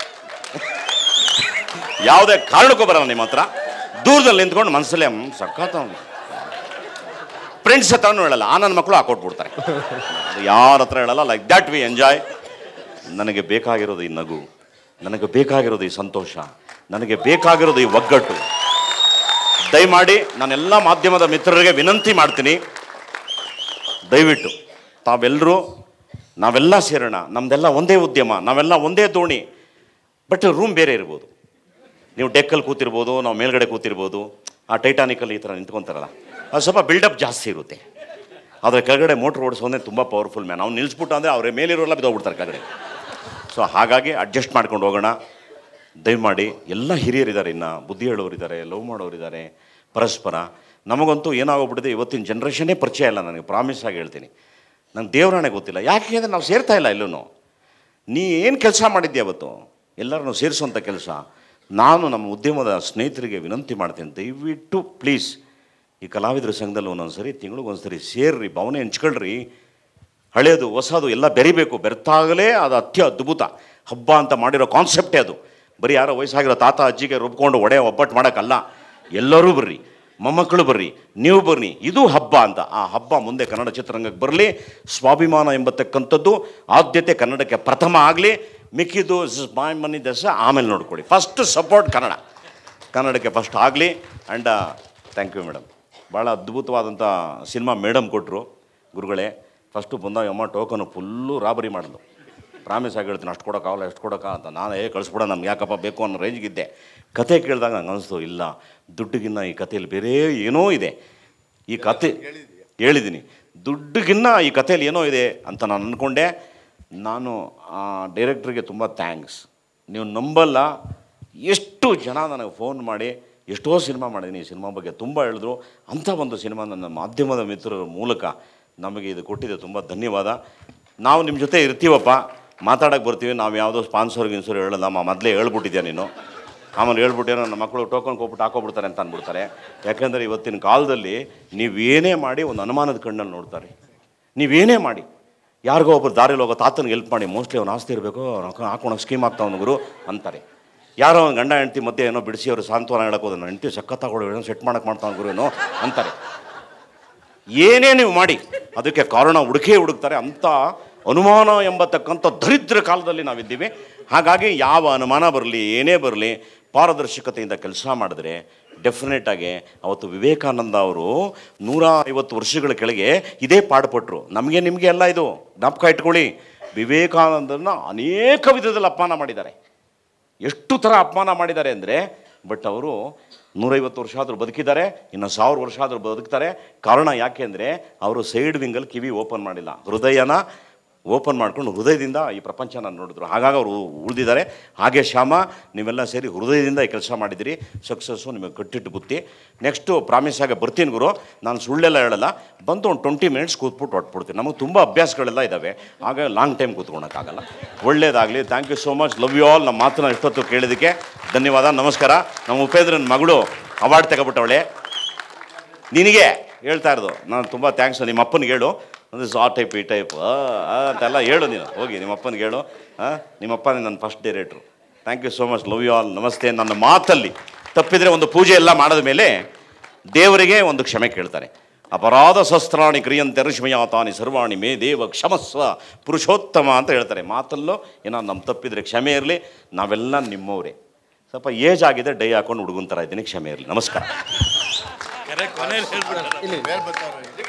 ಯಾವುದೇ ಕಾರಣಕ್ಕೂ ಬರಲ್ಲ ನಿಮ್ಮ ಹತ್ರ ದೂರದಲ್ಲಿ ನಿಂತ್ಕೊಂಡು ಮನಸ್ಸಲ್ಲೇ ಹ್ಮ್, ಸಖತ್ ಅವ್ನು. ಫ್ರೆಂಡ್ಸ್ ಹತ್ರನೂ ಹೇಳಲ್ಲ ಆ ನನ್ನ ಮಕ್ಕಳು ಹಾಕೊಟ್ಬಿಡ್ತಾರೆ ಅದು ಯಾರ ಹತ್ರ ಹೇಳಲ್ಲ ಲೈಕ್ ದ್ಯಾಟ್ ವಿ ಎಂಜಾಯ್ ನನಗೆ ಬೇಕಾಗಿರೋದು ಈ ನಗು ನನಗೆ ಬೇಕಾಗಿರೋದು ಈ ಸಂತೋಷ ನನಗೆ ಬೇಕಾಗಿರೋದು ಈ ಒಗ್ಗಟ್ಟು ದಯಮಾಡಿ ನಾನೆಲ್ಲ ಮಾಧ್ಯಮದ ಮಿತ್ರರಿಗೆ ವಿನಂತಿ ಮಾಡ್ತೀನಿ ದಯವಿಟ್ಟು ತಾವೆಲ್ಲರೂ ನಾವೆಲ್ಲ ಸೇರೋಣ ನಮ್ಮದೆಲ್ಲ ಒಂದೇ ಉದ್ಯಮ ನಾವೆಲ್ಲ ಒಂದೇ ದೋಣಿ ಬಟ್ ರೂಮ್ ಬೇರೆ ಇರ್ಬೋದು ನೀವು ಡೆಕ್ಕಲ್ಲಿ ಕೂತಿರ್ಬೋದು ನಾವು ಮೇಲ್ಗಡೆ ಕೂತಿರ್ಬೋದು ಆ ಟೈಟಾನಿಕಲ್ಲಿ ಈ ಥರ ನಿಂತ್ಕೊಂತಾರಲ್ಲ ಅದು ಸ್ವಲ್ಪ ಬಿಲ್ಡಪ್ ಜಾಸ್ತಿ ಇರುತ್ತೆ ಆದರೆ ಕೆಳಗಡೆ ಮೋಟ್ರ್ ಓಡಿಸೋದೇ ತುಂಬ ಪವರ್ಫುಲ್ ಮ್ಯಾನ್ ಅವ್ನು ನಿಲ್ಲಿಸ್ಬಿಟ್ಟು ಅಂದರೆ ಅವರ ಮೇಲಿರೋಲ್ಲ ಬಿದ್ದೋಗ್ಬಿಡ್ತಾರೆ ಕೆಳಗಡೆ ಸೊ ಹಾಗಾಗಿ ಅಡ್ಜಸ್ಟ್ ಮಾಡ್ಕೊಂಡು ಹೋಗೋಣ ದಯಮಾಡಿ ಎಲ್ಲ ಹಿರಿಯರಿದ್ದಾರೆ ಇನ್ನು ಬುದ್ಧಿ ಹೇಳೋರಿದ್ದಾರೆ ಲವ್ ಮಾಡೋರಿದ್ದಾರೆ ಪರಸ್ಪರ ನಮಗಂತೂ ಏನಾಗೋಗ್ಬಿಟ್ಟಿದೆ ಇವತ್ತಿನ ಜನ್ರೇಷನ್ನೇ ಪರಿಚಯ ಇಲ್ಲ ನನಗೆ ಪ್ರಾಮಿಸ್ ಆಗಿ ಹೇಳ್ತೀನಿ ನಂಗೆ ದೇವರಾಣೆ ಗೊತ್ತಿಲ್ಲ ಯಾಕೆ ಅಂದರೆ ನಾವು ಸೇರ್ತಾ ಇಲ್ಲ ಎಲ್ಲೂ ನೀ ಏನು ಕೆಲಸ ಮಾಡಿದ್ದೆ ಅವತ್ತು ಎಲ್ಲರನ್ನು ಸೇರಿಸುವಂಥ ಕೆಲಸ ನಾನು ನಮ್ಮ ಉದ್ಯಮದ ಸ್ನೇಹಿತರಿಗೆ ವಿನಂತಿ ಮಾಡ್ತೀನಿ ದಯವಿಟ್ಟು ಪ್ಲೀಸ್ ಈ ಕಲಾವಿದರ ಸಂಘದಲ್ಲಿ ಒಂದೊಂದು ಸರಿ ತಿಂಗಳಿಗೆ ಒಂದು ಸರಿ ಸೇರ್ರಿ ಭಾವನೆ ಹಂಚ್ಕೊಳ್ರಿ ಹಳೆಯದು ಹೊಸದು ಎಲ್ಲ ಬೆರಿಬೇಕು ಬೆರ್ತಾಗಲೇ ಅದು ಅತ್ಯ ಅದ್ಭುತ ಹಬ್ಬ ಅಂತ ಮಾಡಿರೋ ಕಾನ್ಸೆಪ್ಟೇ ಅದು ಬರೀ ಯಾರೋ ವಯಸ್ಸಾಗಿರೋ ತಾತ ಅಜ್ಜಿಗೆ ರುಬ್ಕೊಂಡು ಒಡೆ ಒಬ್ಬಟ್ಟು ಮಾಡೋಕ್ಕಲ್ಲ ಎಲ್ಲರೂ ಬರ್ರಿ ಮೊಮ್ಮಕ್ಕಳು ಬರ್ರಿ ನೀವು ಬರ್ರಿ ಇದು ಹಬ್ಬ ಅಂತ ಆ ಹಬ್ಬ ಮುಂದೆ ಕನ್ನಡ ಚಿತ್ರರಂಗಕ್ಕೆ ಬರಲಿ ಸ್ವಾಭಿಮಾನ ಎಂಬತಕ್ಕಂಥದ್ದು ಆದ್ಯತೆ ಕನ್ನಡಕ್ಕೆ ಪ್ರಥಮ ಆಗಲಿ ಮಿಕ್ಕಿದ್ದು ಮಾಯ್ ಮನಿ ದಸ ಆಮೇಲೆ ನೋಡ್ಕೊಳ್ಳಿ ಫಸ್ಟ್ ಸಪೋರ್ಟ್ ಕನ್ನಡ ಕನ್ನಡಕ್ಕೆ ಫಸ್ಟ್ ಆಗಲಿ ಆ್ಯಂಡ್ ಥ್ಯಾಂಕ್ ಯು ಮೇಡಮ್ ಭಾಳ ಅದ್ಭುತವಾದಂಥ ಸಿನಿಮಾ ಮೇಡಮ್ ಕೊಟ್ಟರು ಗುರುಗಳೇ ಫಸ್ಟು ಬಂದಾಗ ಅಮ್ಮ ಟೋಕನು ಫುಲ್ಲು ರಾಬರಿ ಮಾಡಿದ್ಲು ಪ್ರಾಮಿಸ್ ಆಗಿ ಹೇಳ್ತೀನಿ ಅಷ್ಟು ಕೊಡೋಕ್ಕಾಗಲ್ಲ ಎಷ್ಟು ಕೊಡೋಕ್ಕ ಅಂತ ನಾನು ಏ ಕಳಿಸ್ಬಿಡ ನಮ್ಗೆ ಯಾಕಪ್ಪ ಬೇಕು ಅನ್ನೋ ರೇಂಜ್ಗಿದ್ದೆ ಕತೆ ಕೇಳಿದಾಗ ನಂಗೆ ಅನಿಸ್ತು ಇಲ್ಲ ದುಡ್ಡಿಗಿನ್ನ ಈ ಕಥೆಯಲ್ಲಿ ಬೇರೆ ಏನೋ ಇದೆ ಈ ಕತೆ ಹೇಳಿದ್ದೀನಿ ದುಡ್ಡಿಗಿನ್ನ ಈ ಕಥೆಯಲ್ಲಿ ಏನೋ ಇದೆ ಅಂತ ನಾನು ಅಂದ್ಕೊಂಡೆ ನಾನು ಆ ಡೈರೆಕ್ಟ್ರಿಗೆ ತುಂಬ ಥ್ಯಾಂಕ್ಸ್ ನೀವು ನಂಬಲ್ಲ ಎಷ್ಟು ಜನ ನನಗೆ ಫೋನ್ ಮಾಡಿ ಎಷ್ಟೋ ಸಿನಿಮಾ ಮಾಡಿದ್ದೀನಿ ಈ ಸಿನಿಮಾ ಬಗ್ಗೆ ತುಂಬ ಹೇಳಿದ್ರು ಅಂಥ ಒಂದು ಸಿನಿಮಾ ನನ್ನ ಮಾಧ್ಯಮದ ಮಿತ್ರರ ಮೂಲಕ ನಮಗೆ ಇದು ಕೊಟ್ಟಿದೆ ತುಂಬ ಧನ್ಯವಾದ ನಾವು ನಿಮ್ಮ ಜೊತೆ ಇರ್ತೀವಪ್ಪ ಮಾತಾಡೋಕ್ಕೆ ಬರ್ತೀವಿ ನಾವು ಯಾವುದೋ ಸ್ಪಾನ್ಸರ್ ಗಿನ್ಸರ್ ಹೇಳಲ್ಲ ಮಾ ಮೊದಲೇ ಹೇಳ್ಬಿಟ್ಟಿದ್ಯಾ ನೀನು ಆಮೇಲೆ ಹೇಳ್ಬಿಟ್ಟೇನೋ ನನ್ನ ಮಕ್ಕಳು ಟೋಕನ್ ಕೊಟ್ಬಿಟ್ಟು ಹಾಕೋಬಿಡ್ತಾರೆ ಅಂತ ಅಂದ್ಬಿಡ್ತಾರೆ ಯಾಕಂದರೆ ಇವತ್ತಿನ ಕಾಲದಲ್ಲಿ ನೀವೇನೇ ಮಾಡಿ ಒಂದು ಅನುಮಾನದ ಕಣ್ಣಲ್ಲಿ ನೋಡ್ತಾರೆ ನೀವೇನೇ ಮಾಡಿ ಯಾರಿಗೋ ಒಬ್ಬರು ದಾರಿಲಿ ಹೋಗೋ ತಾತನಿಗೆ ಹೆಲ್ಪ್ ಮಾಡಿ ಮೋಸ್ಟ್ಲಿ ಅವ್ನು ಆಸ್ತಿ ಇರಬೇಕು ಹಾಕೊಂಡು ಸ್ಕೀಮ್ ಆಗ್ತಾವನು ಗುರು ಅಂತಾರೆ ಯಾರೋ ಒಂದು ಗಂಡ ಹೆಂಡತಿ ಮಧ್ಯೆ ಏನೋ ಬಿಡಿಸಿ ಅವರು ಸಾಂತ್ವನ ಹೇಳಕ್ಕೆ ಹೋದ ಹೆಂಡತಿ ಸಖತ್ತಾಗೋಳು ಏನೋ ಸೆಟ್ ಮಾಡಕ್ಕೆ ಮಾಡ್ತಾವನು ಗುರು ಏನೋ ಅಂತಾರೆ ಏನೇ ನೀವು ಮಾಡಿ ಅದಕ್ಕೆ ಕಾರಣ ಹುಡುಕೇ ಹುಡುಕ್ತಾರೆ ಅಂಥ ಅನುಮಾನ ಎಂಬತಕ್ಕಂಥ ದರಿದ್ರ ಕಾಲದಲ್ಲಿ ನಾವಿದ್ದೀವಿ ಹಾಗಾಗಿ ಯಾವ ಅನುಮಾನ ಬರಲಿ ಏನೇ ಬರಲಿ ಪಾರದರ್ಶಕತೆಯಿಂದ ಕೆಲಸ ಮಾಡಿದ್ರೆ ಡೆಫಿನೆಟ್ ಆಗಿ ಅವತ್ತು ವಿವೇಕಾನಂದ ಅವರು ನೂರ ಐವತ್ತು ವರ್ಷಗಳ ಕೆಳಗೆ ಇದೇ ಪಾಡುಪಟ್ರು ನಮಗೆ ನಿಮಗೆ ಎಲ್ಲ ಇದು ಜ್ಞಾಪಕ ಇಟ್ಕೊಳ್ಳಿ ವಿವೇಕಾನಂದನ ಅನೇಕ ವಿಧದಲ್ಲಿ ಅಪಮಾನ ಮಾಡಿದ್ದಾರೆ ಎಷ್ಟು ಥರ ಅಪಮಾನ ಮಾಡಿದ್ದಾರೆ ಅಂದರೆ ಬಟ್ ಅವರು ನೂರೈವತ್ತು ವರ್ಷ ಆದರೂ ಬದುಕಿದ್ದಾರೆ ಇನ್ನು ಸಾವಿರ ವರ್ಷ ಆದರೂ ಬದುಕ್ತಾರೆ ಕಾರಣ ಯಾಕೆ ಅಂದರೆ ಅವರು ಸೈಡ್ ವಿಂಗಲ್ಲಿ ಕಿವಿ ಓಪನ್ ಮಾಡಿಲ್ಲ ಹೃದಯನ ಓಪನ್ ಮಾಡ್ಕೊಂಡು ಹೃದಯದಿಂದ ಈ ಪ್ರಪಂಚನ ನೋಡಿದ್ರು ಹಾಗಾಗಿ ಅವರು ಉಳಿದಿದ್ದಾರೆ ಹಾಗೆ ಶ್ಯಾಮ ನೀವೆಲ್ಲ ಸೇರಿ ಹೃದಯದಿಂದ ಈ ಕೆಲಸ ಮಾಡಿದಿರಿ ಸಕ್ಸಸ್ಸು ನಿಮಗೆ ಕಟ್ಟಿಟ್ಟು ಬುತ್ತಿ ನೆಕ್ಸ್ಟು ಪ್ರಾಮಿಸ್ ಆಗಿ ಬರ್ತೀನಿ ಗುರು ನಾನು ಸುಳ್ಳೆಲ್ಲ ಹೇಳಲ್ಲ ಬಂದು ಒಂದು ಟ್ವೆಂಟಿ ಮಿನಿಟ್ಸ್ ಕೂತ್ಬಿಟ್ಟು ಹೊಟ್ಬಿಡ್ತೀನಿ ನಮಗೆ ತುಂಬ ಅಭ್ಯಾಸಗಳೆಲ್ಲ ಇದ್ದಾವೆ ಹಾಗಾಗಿ ಲಾಂಗ್ ಟೈಮ್ ಕೂತ್ಕೊಳಕ್ಕಾಗಲ್ಲ ಒಳ್ಳೇದಾಗಲಿ thank you so much love you all ನಮ್ಮ ಮಾತನ್ನ ಇಷ್ಟೊತ್ತು ಕೇಳಿದ್ದಕ್ಕೆ ಧನ್ಯವಾದ ನಮಸ್ಕಾರ ನಮ್ಮ ಉಪೇಂದ್ರನ ಮಗಳು ಅವಾರ್ಡ್ ತಗೊಬಿಟ್ಟವಳೆ ನಿನಗೆ ಹೇಳ್ತಾ ಇರೋದು ನಾನು ತುಂಬ ಥ್ಯಾಂಕ್ಸ್ ನಿಮ್ಮ ಅಪ್ಪನಿಗೆ ಹೇಳು ಅಂದರೆ ಆ ಟೈಪ್ ಈ ಟೈಪ್ ಅಂತೆಲ್ಲ ಹೇಳು ನೀನು ಹೋಗಿ ನಿಮ್ಮ ಅಪ್ಪನಿಗೆ ಹೇಳು ಆ, ನಿಮ್ಮ ಅಪ್ಪನೇ ನನ್ನ first director thank you so much love you all ನಮಸ್ತೆ ನನ್ನ ಮಾತಲ್ಲಿ ತಪ್ಪಿದರೆ ಒಂದು ಪೂಜೆ ಎಲ್ಲ ಮಾಡಿದ ಮೇಲೆ ದೇವರಿಗೆ ಒಂದು ಕ್ಷಮೆ ಕೇಳ್ತಾರೆ ಅಪರಾಧ ಶಸ್ತ್ರಾಣಿ ಕ್ರಿಯಂತೆ ರಶ್ಮಿಯಾತಾನಿ ಸರ್ವಾಣಿ ಮೇ ದೇವ ಕ್ಷಮಸ್ವ ಪುರುಷೋತ್ತಮ ಅಂತ ಹೇಳ್ತಾರೆ ಮಾತಲ್ಲೂ ಏನೋ ನಮ್ಮ ತಪ್ಪಿದರೆ ಕ್ಷಮೆ ಇರಲಿ ನಾವೆಲ್ಲ ನಿಮ್ಮವರೇ ಸ್ವಲ್ಪ ಏಜ್ ಆಗಿದೆ ಡೈ ಹಾಕೊಂಡು ಹುಡುಗನ ಥರ ಇದ್ದೀನಿ ಕ್ಷಮೆ ಇರಲಿ ನಮಸ್ಕಾರ